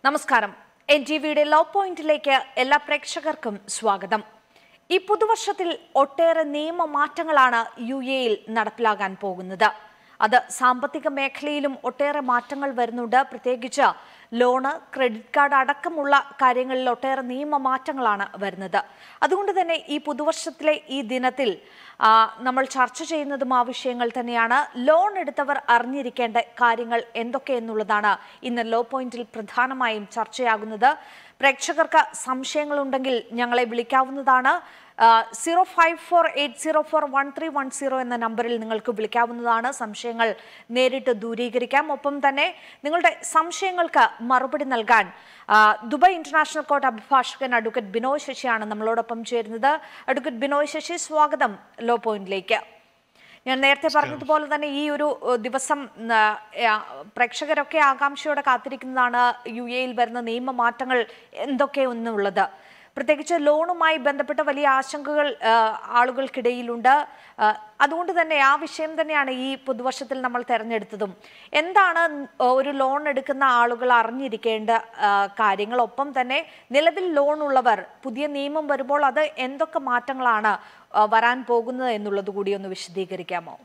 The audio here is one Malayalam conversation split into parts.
നമസ്കാരം എൻ ടി വിയുടെ ലോ പോയിന്റിലേക്ക് എല്ലാ പ്രേക്ഷകർക്കും സ്വാഗതം ഈ പുതുവർഷത്തിൽ ഒട്ടേറെ നിയമമാറ്റങ്ങളാണ് യു എയിൽ നടപ്പിലാകാൻ പോകുന്നത് അത് സാമ്പത്തിക മേഖലയിലും ഒട്ടേറെ മാറ്റങ്ങൾ വരുന്നുണ്ട് പ്രത്യേകിച്ച് ലോണ് ക്രെഡിറ്റ് കാർഡ് അടക്കമുള്ള കാര്യങ്ങളിൽ ഒട്ടേറെ നിയമമാറ്റങ്ങളാണ് വരുന്നത് അതുകൊണ്ട് തന്നെ ഈ പുതുവർഷത്തിലെ ഈ ദിനത്തിൽ ആ, നമ്മൾ ചർച്ച ചെയ്യുന്നതും ആ വിഷയങ്ങൾ തന്നെയാണ് ലോൺ എടുത്തവർ അറിഞ്ഞിരിക്കേണ്ട കാര്യങ്ങൾ എന്തൊക്കെയെന്നുള്ളതാണ് ഇന്ന് ലോ പോയിന്റിൽ പ്രധാനമായും ചർച്ചയാകുന്നത് പ്രേക്ഷകർക്ക് സംശയങ്ങളുണ്ടെങ്കിൽ ഞങ്ങളെ വിളിക്കാവുന്നതാണ് zero five four eight zero four one three one zero എന്ന നമ്പറിൽ നിങ്ങൾക്ക് വിളിക്കാവുന്നതാണ് സംശയങ്ങൾ നേരിട്ട് ദൂരീകരിക്കാം ഒപ്പം തന്നെ നിങ്ങളുടെ സംശയങ്ങൾക്ക് മറുപടി നൽകാൻ ആ, ദുബായ് ഇന്റർനാഷണൽ കോർട്ട് അഭിഭാഷകൻ അഡ്വക്കേറ്റ് ബിനോയ് ശശിയാണ് നമ്മളോടൊപ്പം ചേരുന്നത് അഡ്വക്കേറ്റ് ബിനോയ് ശശി സ്വാഗതം ലോ പോയിന്റിലേക്ക് ഞാൻ നേരത്തെ പറഞ്ഞതുപോലെ തന്നെ ഈ ഒരു ഏഹ്, ദിവസം ഉം, ആ, പ്രേക്ഷകരൊക്കെ ആകാംക്ഷയോടെ കാത്തിരിക്കുന്നതാണ് യു എയിൽ വരുന്ന നിയമമാറ്റങ്ങൾ എന്തൊക്കെയെന്നുള്ളത് പ്രത്യേകിച്ച് ലോണുമായി ബന്ധപ്പെട്ട വലിയ ആശങ്കകൾ ആ, ആളുകൾക്കിടയിലുണ്ട് ആ, അതുകൊണ്ട് തന്നെ ആ വിഷയം തന്നെയാണ് ഈ പുതുവർഷത്തിൽ നമ്മൾ തെരഞ്ഞെടുത്തതും എന്താണ് ഒരു ലോൺ എടുക്കുന്ന ആളുകൾ അറിഞ്ഞിരിക്കേണ്ട ആ, കാര്യങ്ങൾ ഒപ്പം തന്നെ നിലവിൽ ലോൺ ഉള്ളവർ പുതിയ നിയമം വരുമ്പോൾ അത് എന്തൊക്കെ മാറ്റങ്ങളാണ് ആ, വരാൻ പോകുന്നത് എന്നുള്ളത് കൂടി ഒന്ന് വിശദീകരിക്കാമോ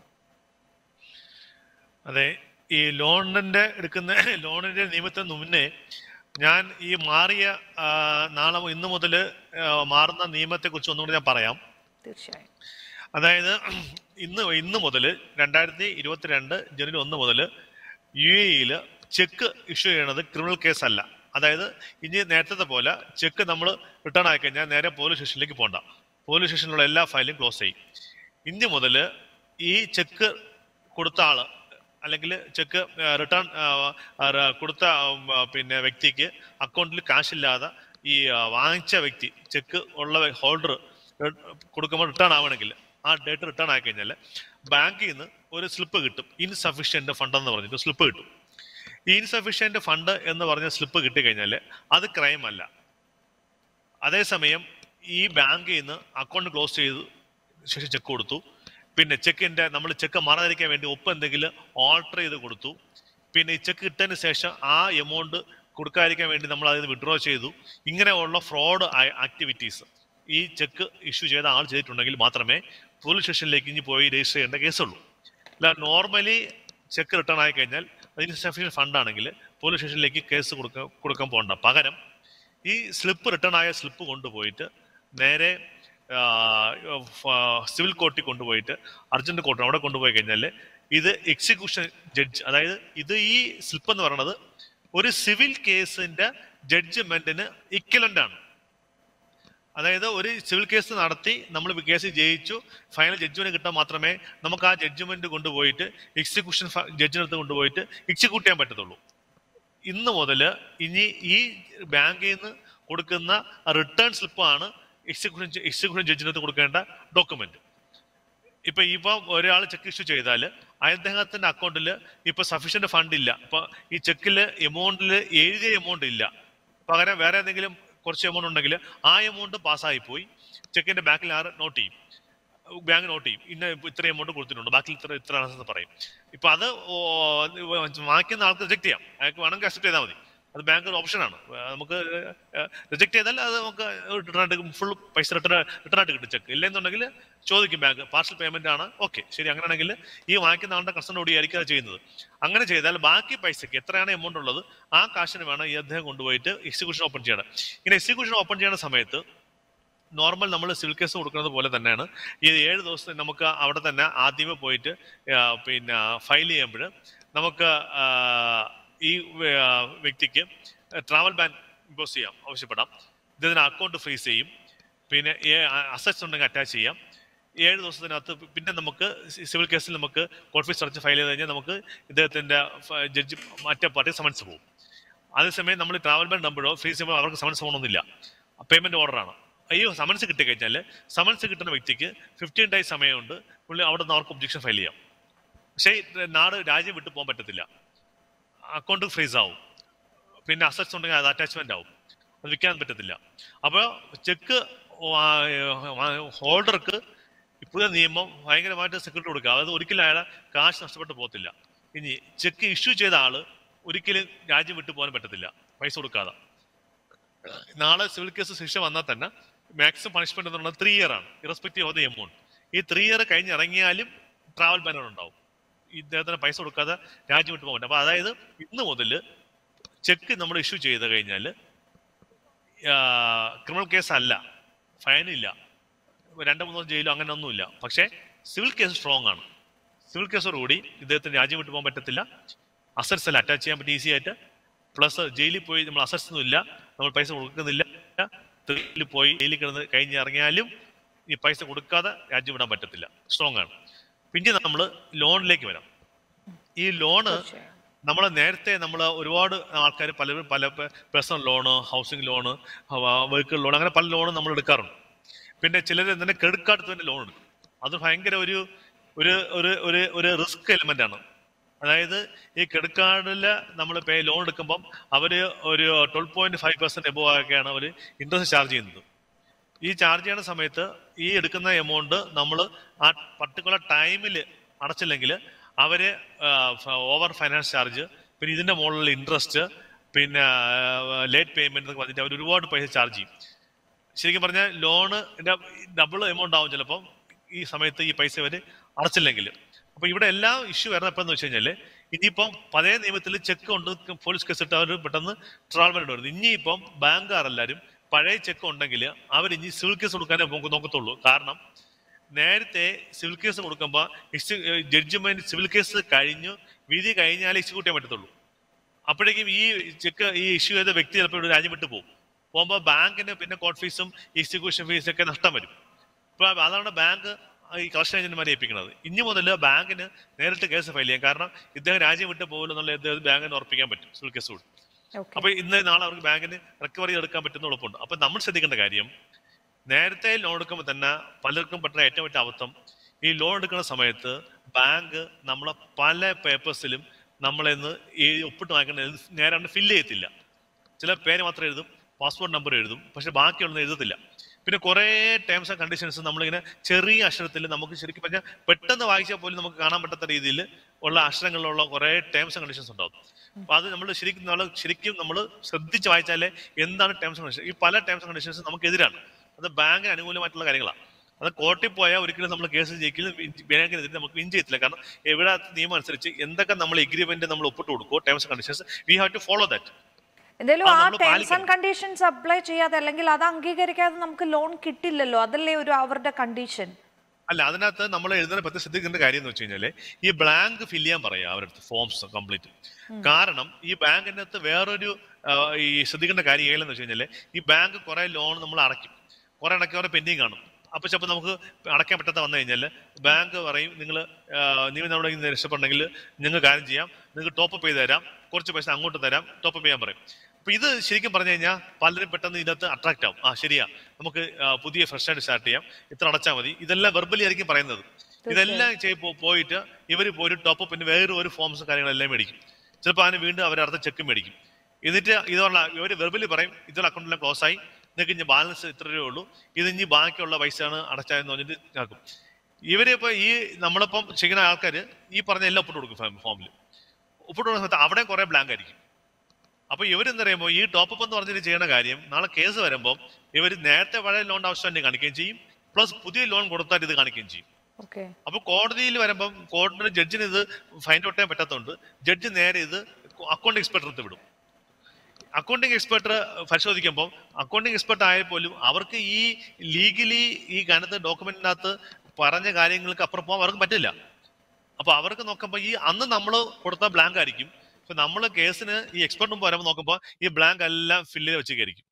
അതെ ഈ ലോണിന്റെ എടുക്കുന്ന ലോണിന്റെ നിയമത്തിന് മുന്നേ ഞാൻ ഈ മാറിയ ആ, നാളെ ഇന്ന് മുതൽ മാറുന്ന നിയമത്തെ കുറിച്ച് ഒന്നുകൂടി ഞാൻ പറയാം തീർച്ചയായും അതായത് ഇന്ന് ഇന്ന് മുതൽ രണ്ടായിരത്തി ഇരുപത്തിരണ്ട് ജനുവരി ഒന്ന് മുതൽ യു എയിൽ ചെക്ക് ഇഷ്യൂ ചെയ്യണത് ക്രിമിനൽ കേസ് അല്ല അതായത് ഇനി നേരത്തെ പോലെ ചെക്ക് നമ്മൾ റിട്ടേൺ ആയി കഴിഞ്ഞാൽ നേരെ പോലീസ് സ്റ്റേഷനിലേക്ക് പോകണ്ട പോലീസ് സ്റ്റേഷനിലുള്ള എല്ലാ ഫയലും ക്ലോസ് ചെയ്യും ഇനി മുതൽ ഈ ചെക്ക് കൊടുത്ത ആള് അല്ലെങ്കിൽ ചെക്ക് റിട്ടേൺ കൊടുത്ത ഉം, ആ, പിന്നെ വ്യക്തിക്ക് അക്കൗണ്ടിൽ കാശ് ഇല്ലാതെ ഈ ആ, വാങ്ങിച്ച വ്യക്തി ചെക്ക് ഉള്ള ഹോൾഡർ കൊടുക്കുമ്പോൾ റിട്ടേൺ ആവണമെങ്കിൽ ആ ഡേറ്റ് റിട്ടേൺ ആയി കഴിഞ്ഞാൽ ബാങ്കിൽ നിന്ന് ഒരു സ്ലിപ്പ് കിട്ടും ഇൻസഫിഷ്യന്റ് ഫണ്ട് എന്ന് പറഞ്ഞിട്ട് സ്ലിപ്പ് കിട്ടും ഈ ഇൻസഫിഷ്യന്റ് ഫണ്ട് എന്ന് പറഞ്ഞ സ്ലിപ്പ് കിട്ടിക്കഴിഞ്ഞാൽ അത് ക്രൈം അല്ല അതേസമയം ഈ ബാങ്കിൽ നിന്ന് അക്കൗണ്ട് ക്ലോസ് ചെയ്തു ശേഷം ചെക്ക് കൊടുത്തു പിന്നെ ചെക്കിന്റെ നമ്മൾ ചെക്ക് മറന്നിരിക്കാൻ വേണ്ടി ഒപ്പ് എന്തെങ്കിലും ഓൾട്ടർ ചെയ്ത് കൊടുത്തു പിന്നെ ഈ ചെക്ക് കിട്ടതിന് ശേഷം ആ എമൗണ്ട് കൊടുക്കാതിരിക്കാൻ വേണ്ടി നമ്മൾ അതിൽ വിഡ്രോ ചെയ്തു ഇങ്ങനെയുള്ള ഫ്രോഡ് ആക്ടിവിറ്റീസ് ഈ ചെക്ക് ഇഷ്യൂ ചെയ്ത ആൾ ചെയ്തിട്ടുണ്ടെങ്കിൽ മാത്രമേ പോലീസ് സ്റ്റേഷനിലേക്ക് ഇനി പോയി രജിസ്റ്റർ ചെയ്യേണ്ട കേസുള്ളൂ അല്ല നോർമലി ചെക്ക് റിട്ടേൺ ആയി കഴിഞ്ഞാൽ ഇൻസഫിഷ്യൻ ഫണ്ട് ആണെങ്കിൽ പോലീസ് സ്റ്റേഷനിലേക്ക് കേസ് കൊടുക്കാൻ കൊടുക്കാൻ പോകണ്ട പകരം ഈ സ്ലിപ്പ് റിട്ടേൺ ആയ സ്ലിപ്പ് കൊണ്ടുപോയിട്ട് നേരെ സിവിൽ കോർട്ടിൽ കൊണ്ടുപോയിട്ട് അർജന്റ് കോർട്ട് അവിടെ കൊണ്ടുപോയി കഴിഞ്ഞാൽ ഇത് എക്സിക്യൂഷൻ ജഡ്ജ് അതായത് ഇത് ഈ സ്ലിപ്പ് എന്ന് പറയുന്നത് ഒരു സിവിൽ കേസിന്റെ ജഡ്ജ്മെന്റിന് ഇക്വലന്റ് ആണ് അതായത് ഒരു സിവിൽ കേസ് നടത്തി നമ്മൾ കേസ് ജയിച്ചു ഫൈനൽ ജഡ്ജ്മെന്റ് കിട്ടാൻ മാത്രമേ നമുക്ക് ആ ജഡ്ജ്മെന്റ് കൊണ്ടുപോയിട്ട് എക്സിക്യൂഷൻ ജഡ്ജിനടുത്ത് കൊണ്ടുപോയിട്ട് എക്സിക്യൂട്ട് ചെയ്യാൻ പറ്റത്തുള്ളൂ ഇന്ന് മുതൽ ഇനി ഈ ബാങ്കിൽ നിന്ന് കൊടുക്കുന്ന റിട്ടേൺ സ്ലിപ്പാണ് എക്സിക്യൂഷൻ എക്സിക്യൂഷൻ ജഡ്ജിനകത്ത് കൊടുക്കേണ്ട ഡോക്യുമെന്റ് ഇപ്പൊ ഇപ്പൊ ഒരാൾ ചെക്ക് ഇഷ്യൂ ചെയ്താൽ അദ്ദേഹത്തിന്റെ അക്കൗണ്ടിൽ ഇപ്പൊ സഫീഷ്യന്റ് ഫണ്ട് ഇല്ല ഇപ്പൊ ഈ ചെക്കില് എമൗണ്ടിൽ എഴുതിയ എമൗണ്ട് ഇല്ല പകരം വേറെ എന്തെങ്കിലും കുറച്ച് എമൗണ്ട് ഉണ്ടെങ്കിൽ ആ എമൗണ്ട് പാസ്സായി പോയി ചെക്കിന്റെ ബാക്കിൽ ആറ് നോട്ട് ചെയ്യും ബാങ്ക് നോട്ട് ചെയ്യും ഇന്ന ഇപ്പൊ ഇത്ര എമൗണ്ട് കൊടുത്തിട്ടുണ്ട് ബാക്കി ഇത്ര ഇത്ര ആണെന്ന് പറയും ഇപ്പൊ അത് ഓ- വാങ്ങിക്കുന്ന ആൾക്ക് റിജക്ട് ചെയ്യാം അയാൾക്ക് വേണമെങ്കിൽ അക്സെപ്റ്റ് ചെയ്താൽ മതി അത് ബാങ്ക് ഒരു ഓപ്ഷനാണ് നമുക്ക് റിജക്ട് ചെയ്താൽ അത് നമുക്ക് റിട്ടേൺ ആയിട്ട് ഫുൾ പൈസ റിട്ടേൺ റിട്ടേൺ ആയിട്ട് കിട്ടും ചെക്ക് ഇല്ലെന്നുണ്ടെങ്കിൽ ചോദിക്കും ബാങ്ക് പാർസൽ പേയ്മെന്റ് ആണ് ഓക്കെ ശരി അങ്ങനെയാണെങ്കിൽ ഈ വാങ്ങിക്കുന്ന ആളുടെ കസ്റ്റമറോട് ആയിരിക്കും അത് ചെയ്യുന്നത് അങ്ങനെ ചെയ്താൽ ബാക്കി പൈസക്ക് എത്രയാണ് എമൗണ്ട് ഉള്ളത് ആ കാശിന് വേണം ഈ അദ്ദേഹം കൊണ്ടുപോയിട്ട് എക്സിക്യൂഷൻ ഓപ്പൺ ചെയ്യണം ഇങ്ങനെ എക്സിക്യൂഷൻ ഓപ്പൺ ചെയ്യുന്ന സമയത്ത് നോർമൽ നമ്മൾ സിവിൽ കേസ് കൊടുക്കുന്നത് പോലെ തന്നെയാണ് ഈ ഏഴ് ദിവസം നമുക്ക് അവിടെ തന്നെ ആദ്യമേ പോയിട്ട് ആ, പിന്നെ ഫയൽ ചെയ്യുമ്പോൾ നമുക്ക് ആ, ഈ ആ, വ്യക്തിക്ക് ട്രാവൽ ബാൻ ഇമ്പോസ് ചെയ്യാം ആവശ്യപ്പെടാം ഇതിന് അക്കൗണ്ട് ഫ്രീസ് ചെയ്യും പിന്നെ അസറ്റ്സ് ഉണ്ടെങ്കിൽ അറ്റാച്ച് ചെയ്യാം ഏഴ് ദിവസത്തിനകത്ത് പിന്നെ നമുക്ക് സി- സിവിൽ കേസിൽ നമുക്ക് കോർട്ട് ഫീസ് അടച്ച് ഫയൽ ചെയ്ത് കഴിഞ്ഞാൽ നമുക്ക് ഇദ്ദേഹത്തിന്റെ ഫ- ജഡ്ജി മറ്റേ പാർട്ടി സമൻസ് പോകും അതേസമയം നമ്മൾ ട്രാവൽ ബാൻ നമ്പറോ ഫ്രീസ് ചെയ്യുമ്പോൾ അവർക്ക് സമൻസ് പോകണമെന്നില്ല പേയ്മെന്റ് ഓർഡറാണ് അയ്യോ സമൻസ് കിട്ടിക്കഴിഞ്ഞാൽ സമൻസ് കിട്ടുന്ന വ്യക്തിക്ക് ഫിഫ്റ്റീൻ ഡേയ്സ് സമയമുണ്ട് പുള്ളി അവിടെ നിന്ന് അവർക്ക് ഒബ്ജക്ഷൻ ഫയൽ ചെയ്യാം പക്ഷേ നാട് രാജ്യം വിട്ടു പോകാൻ പറ്റത്തില്ല അക്കൗണ്ട് ഫ്രീസ് ആവും പിന്നെ അസറ്റ്സ് ഉണ്ടെങ്കിൽ അത് അറ്റാച്ച്മെന്റ് ആവും അത് വിൽക്കാൻ പറ്റത്തില്ല അപ്പോൾ ചെക്ക് ഹോൾഡർക്ക് പുതിയ നിയമം ഭയങ്കരമായിട്ട് സെക്യൂരിറ്റി കൊടുക്കുക അതായത് ഒരിക്കലും അയാളെ കാശ് നഷ്ടപ്പെട്ടു പോകത്തില്ല ഇനി ചെക്ക് ഇഷ്യൂ ചെയ്ത ആള് ഒരിക്കലും രാജ്യം വിട്ടു പോകാൻ പറ്റത്തില്ല പൈസ കൊടുക്കാതെ നാളെ സിവിൽ കേസ് ശിക്ഷ വന്നാൽ തന്നെ മാക്സിമം പണിഷ്മെന്റ് എന്ന് പറയുന്നത് ത്രീ ഇയർ ആണ് ഇറസ്പെക്റ്റീവ് ഓഫ് ദി എമൗണ്ട് ഈ ത്രീ ഇയർ കഴിഞ്ഞിറങ്ങിയാലും ട്രാവൽ ബാനർ ഉണ്ടാവും ഇദ്ദേഹത്തിന് പൈസ കൊടുക്കാതെ രാജ്യം വിട്ടു പോകണ്ട അപ്പൊ അതായത് ഇന്ന് മുതൽ ചെക്ക് നമ്മൾ ഇഷ്യൂ ചെയ്ത് കഴിഞ്ഞാൽ ക്രിമിനൽ കേസ് അല്ല ഫൈനില്ല രണ്ട് മൂന്ന് ദിവസം ജയിലോ അങ്ങനെ ഒന്നുമില്ല പക്ഷേ സിവിൽ കേസ് സ്ട്രോങ് ആണ് സിവിൽ കേസോടുകൂടി ഇദ്ദേഹത്തിന് രാജ്യം വിട്ടു പോകാൻ പറ്റത്തില്ല അസറ്റ്സ് എല്ലാം അറ്റാച്ച് ചെയ്യാൻ പറ്റും ഈസി ആയിട്ട് പ്ലസ് ജയിലിൽ പോയി നമ്മൾ അസറ്റ്സ് ഒന്നും ഇല്ല നമ്മൾ പൈസ കൊടുക്കുന്നില്ല ജയിലിൽ പോയി ജയിലിൽ കിടന്ന് കഴിഞ്ഞ് ഇറങ്ങിയാലും ഈ പൈസ കൊടുക്കാതെ രാജ്യം വിടാൻ പറ്റത്തില്ല സ്ട്രോങ് ആണ് പിന്നെ നമ്മൾ ലോണിലേക്ക് വരാം ഈ ലോണ് തീർച്ചയായും. നമ്മൾ നേരത്തെ നമ്മൾ ഒരുപാട് ആൾക്കാർ പലരും പല personal loan housing loan vehicle loan അങ്ങനെ പല ലോണും നമ്മൾ എടുക്കാറുണ്ട് പിന്നെ ചിലർ തന്നെ ക്രെഡിറ്റ് കാർഡ് തന്നെ ലോൺ എടുക്കും അത് ഭയങ്കര ഒരു ഒരു ഒരു ഒരു ഒരു റിസ്ക് എലിമെന്റ് ആണ് അതായത് ഈ ക്രെഡിറ്റ് കാർഡിൽ നമ്മൾ പേ ലോൺ എടുക്കുമ്പം അവർ ഒരു twelve point five percent above ഒക്കെയാണ് അവർ ഇൻട്രസ്റ്റ് ചാർജ് ചെയ്യുന്നത് ഈ ചാർജ് ചെയ്യുന്ന സമയത്ത് ഈ എടുക്കുന്ന എമൗണ്ട് നമ്മൾ ആ പർട്ടിക്കുലർ ടൈമിൽ അടച്ചില്ലെങ്കിൽ അവര് ഓവർ ഫൈനാൻസ് ചാർജ് പിന്നെ ഇതിന്റെ മുകളിൽ ഇൻട്രസ്റ്റ് പിന്നെ ലേറ്റ് പേയ്മെന്റ് എന്നൊക്കെ പറഞ്ഞിട്ട് അവർ ഒരുപാട് പൈസ ചാർജ് ചെയ്യും ശരിക്കും പറഞ്ഞാൽ ലോണ് ഡബിൾ എമൗണ്ട് ആവും ചിലപ്പം ഈ സമയത്ത് ഈ പൈസ അവർ അടച്ചില്ലെങ്കിൽ അപ്പൊ ഇവിടെ എല്ലാ ഇഷ്യൂ വരുന്നത് എപ്പോഴെന്ന് വെച്ച് കഴിഞ്ഞാല് ഇനിയിപ്പം പഴയ നിയമത്തിൽ ചെക്ക് കൊണ്ട് പോലീസ് കേസ് ഇട്ട് അവർ പെട്ടെന്ന് ട്രാവൽമെന്റ് വരുന്നത് ഇനിയിപ്പം ബാങ്കുകാരെല്ലാരും പഴയ ചെക്ക് ഉണ്ടെങ്കിൽ അവർ ഇനി സിവിൽ കേസ് കൊടുക്കാനേ നോക്ക- നോക്കത്തുള്ളൂ കാരണം നേരത്തെ സിവിൽ കേസ് കൊടുക്കുമ്പോൾ ജഡ്ജ്മെന്റ് സിവിൽ കേസ് കഴിഞ്ഞു വിധി കഴിഞ്ഞാലേ എക്സിക്യൂട്ട് ചെയ്യാൻ പറ്റത്തുള്ളൂ അപ്പോഴേക്കും ഈ ചെക്ക് ഈ ഇഷ്യൂ ചെയ്ത വ്യക്തി ചിലപ്പോൾ ഇവിടെ രാജ്യം വിട്ടു പോകും പോകുമ്പോൾ ബാങ്കിന് പിന്നെ കോർട്ട് ഫീസും എക്സിക്യൂഷൻ ഫീസും ഒക്കെ നഷ്ടം വരും ഇപ്പൊ അതാണ് ബാങ്ക് ഈ കളക്ഷൻ ഏജന്റുമാരെ ഏൽപ്പിക്കുന്നത് ഇനി മുതൽ ബാങ്കിന് നേരിട്ട് കേസ് ഫയൽ ചെയ്യാം കാരണം ഇദ്ദേഹം രാജ്യം വിട്ട് പോകില്ല എന്നുള്ള ഇത് ബാങ്കിന് ഉറപ്പിക്കാൻ പറ്റും സിവിൽ കേസ് കൂടി ഓക്കെ അപ്പൊ ഇന്ന് നാളെ അവർക്ക് ബാങ്കിന് റിക്കവറി എടുക്കാൻ പറ്റുന്ന എളുപ്പമുണ്ട് അപ്പൊ നമ്മൾ ശ്രദ്ധിക്കേണ്ട കാര്യം നേരത്തെ ലോൺ എടുക്കുമ്പോൾ തന്നെ പലർക്കും പറ്റുന്ന ഏറ്റവും വലിയ അബദ്ധം ഈ ലോൺ എടുക്കുന്ന സമയത്ത് ബാങ്ക് നമ്മളെ പല പേപ്പേഴ്സിലും നമ്മളിന്ന് ഈ ഒപ്പിട്ട് വാങ്ങിക്കുന്ന നേരെ ഫില്ല് ചെയ്യത്തില്ല ചില പേര് മാത്രം എഴുതും പാസ്പോർട്ട് നമ്പർ എഴുതും പക്ഷെ ബാക്കിയുള്ളത് എഴുതത്തില്ല പിന്നെ കുറേ ടേംസ് ആൻഡ് കണ്ടീഷൻസ് നമ്മളിങ്ങനെ ചെറിയ അക്ഷരത്തിൽ നമുക്ക് ശരിക്കും പറഞ്ഞാൽ പെട്ടെന്ന് വായിച്ചാൽ പോലും നമുക്ക് കാണാൻ പറ്റാത്ത രീതിയിൽ ഉള്ള അക്ഷരങ്ങളിലുള്ള കുറേ ടേംസ് ആൻഡ് കണ്ടീഷൻസ് ഉണ്ടാവും അപ്പൊ അത് നമ്മൾ ശരിക്കും നമ്മൾ ശരിക്കും നമ്മൾ ശ്രദ്ധിച്ച് വായിച്ചാലേ എന്താണ് ടേംസ് ആൻഡ് കണ്ടീഷൻ ഈ പല ടേംസ് ആൻഡ് കണ്ടീഷൻസ് നമുക്ക് എതിരാണ് അത് ബാങ്കിന് അനുകൂലമായിട്ടുള്ള കാര്യങ്ങളാണ് അത് കോർട്ടിൽ പോയാൽ ഒരിക്കലും നമ്മൾ കേസ് ജയിക്കലും ബാങ്കിനെതിരെ നമുക്ക് വിൻ ചെയ്യത്തില്ല കാരണം എവിടെ നിയമം അനുസരിച്ച് എന്തൊക്കെ നമ്മൾ എഗ്രിമെന്റ് നമ്മൾ ഒപ്പിട്ട് കൊടുക്കുമോ terms and conditions we have to follow that എന്തായാലും അത് ആ നമ്മള് ടേംസ് പാലിക്കണം. ആൻഡ് കണ്ടീഷൻസ് അപ്ലൈ ചെയ്യാതെ അല്ലെങ്കിൽ അത് അംഗീകരിക്കാതെ നമുക്ക് ലോൺ കിട്ടില്ലല്ലോ അതല്ലേ ഒരു അവരുടെ കണ്ടീഷൻ അല്ല അതിനകത്ത് നമ്മൾ എഴുതുന്ന പറ്റി ശ്രദ്ധിക്കേണ്ട കാര്യം എന്ന് വെച്ച് കഴിഞ്ഞാല് ഈ ബ്ലാങ്ക് ഫില്ല് ചെയ്യാൻ പറയാം അവരുടെ ഫോംസ് കംപ്ലീറ്റ് കാരണം ഈ ബാങ്കിന്റെ അകത്ത് വേറൊരു ആ, ഈ ശ്രദ്ധിക്കേണ്ട കാര്യം ഏലെന്ന് വെച്ച് കഴിഞ്ഞാല് ഈ ബാങ്ക് കുറെ ലോൺ നമ്മൾ അടയ്ക്കും കുറെ അടയ്ക്കാൻ കുറെ പെൻഡിങ് കാണും അപ്പൊ ചിലപ്പോൾ നമുക്ക് അടയ്ക്കാൻ പറ്റാത്ത വന്നു കഴിഞ്ഞാൽ ബാങ്ക് പറയും നിങ്ങൾ നിങ്ങൾ നമ്മുടെ കയ്യിൽ നിന്ന് രക്ഷപ്പെടണമെങ്കിൽ നിങ്ങൾ കാര്യം ചെയ്യാം നിങ്ങൾക്ക് ടോപ്പ് ചെയ്ത് തരാം കുറച്ച് പൈസ അങ്ങോട്ട് തരാം ടോപ്പ് ചെയ്യാൻ പറയും അപ്പൊ ഇത് ശരിക്കും പറഞ്ഞു കഴിഞ്ഞാൽ പലരും പെട്ടെന്ന് ഇതിനകത്ത് അട്രാക്ട് ആവും ആ ശരിയാ നമുക്ക് ആ, പുതിയ ഫ്രഷ് ആയിട്ട് സ്റ്റാർട്ട് ചെയ്യാം ഇത്ര അടച്ചാൽ മതി ഇതെല്ലാം വെർബലി ആയിരിക്കും പറയുന്നത് ഇതെല്ലാം ചെയ്ത് പോ- പോയിട്ട് ഇവർ പോയി ടോപ്പ് പിന്നെ വേറെ ഒരു ഫോംസും കാര്യങ്ങളെല്ലാം മേടിക്കും ചിലപ്പോൾ അതിന് വീണ്ടും അവർ അടുത്ത ചെക്ക് മേടിക്കും എന്നിട്ട് ഇതുള്ള ഇവർ വെർബലി പറയും ഇതുള്ള അക്കൗണ്ടെല്ലാം ക്ലോസ് ആയി നിങ്ങൾക്ക് ഇനി ബാലൻസ് ഇത്ര രൂപയേ ഉള്ളൂ ഇത് ഇനി ബാക്കിയുള്ള പൈസയാണ് അടച്ചായെന്ന് പറഞ്ഞിട്ട് ആക്കും ഇവരിപ്പോ ഈ നമ്മളിപ്പം ചെയ്യുന്ന ആൾക്കാർ ഈ പറഞ്ഞ എല്ലാം ഒപ്പിട്ട് കൊടുക്കും ഫോമിൽ ഒപ്പിട്ട് കൊടുക്കുന്ന സമയത്ത് അവിടെ കുറെ ബ്ലാങ്ക് ആയിരിക്കും അപ്പൊ ഇവരെന്ത് പറയുമ്പോൾ ഈ ടോപ്പ് എന്ന് പറഞ്ഞിട്ട് ചെയ്യുന്ന കാര്യം നാളെ കേസ് വരുമ്പോൾ ഇവർ നേരത്തെ പഴയ ലോൺ ആവശ്യം കാണിക്കുകയും ചെയ്യും പ്ലസ് പുതിയ ലോൺ കൊടുത്താൽ ഇത് കാണിക്കുകയും ചെയ്യും ഓക്കെ അപ്പൊ കോടതിയിൽ വരുമ്പം കോടതിയുടെ ജഡ്ജിന് ഇത് ഫൈൻഡ് ഔട്ട് ചെയ്യാൻ പറ്റാത്തതുകൊണ്ട് ജഡ്ജ് നേരെ ഇത് അക്കൗണ്ട് എക്സ്പെർട്ട് വിടും അക്കൗണ്ടിങ് എക്സ്പെർട്ട് പരിശോധിക്കുമ്പോൾ അക്കൗണ്ടിങ് എക്സ്പെർട്ട് ആയാൽ പോലും അവർക്ക് ഈ ലീഗലി ഈ കനത്ത് ഡോക്യുമെന്റിനകത്ത് പറഞ്ഞ കാര്യങ്ങൾക്ക് അപ്പുറം പോകാൻ അവർക്ക് പറ്റില്ല അപ്പൊ അവർക്ക് നോക്കുമ്പോൾ ഈ അന്ന് നമ്മൾ കൊടുത്ത ബ്ലാങ്ക് ആയിരിക്കും ഇപ്പൊ നമ്മൾ കേസിന് ഈ എക്സ്പെർട്ട് മുമ്പ് വരുമ്പോൾ നോക്കുമ്പോൾ ഈ ബ്ലാങ്ക് എല്ലാം ഫില്ല് ചെയ്ത് വെച്ചേക്കായിരിക്കും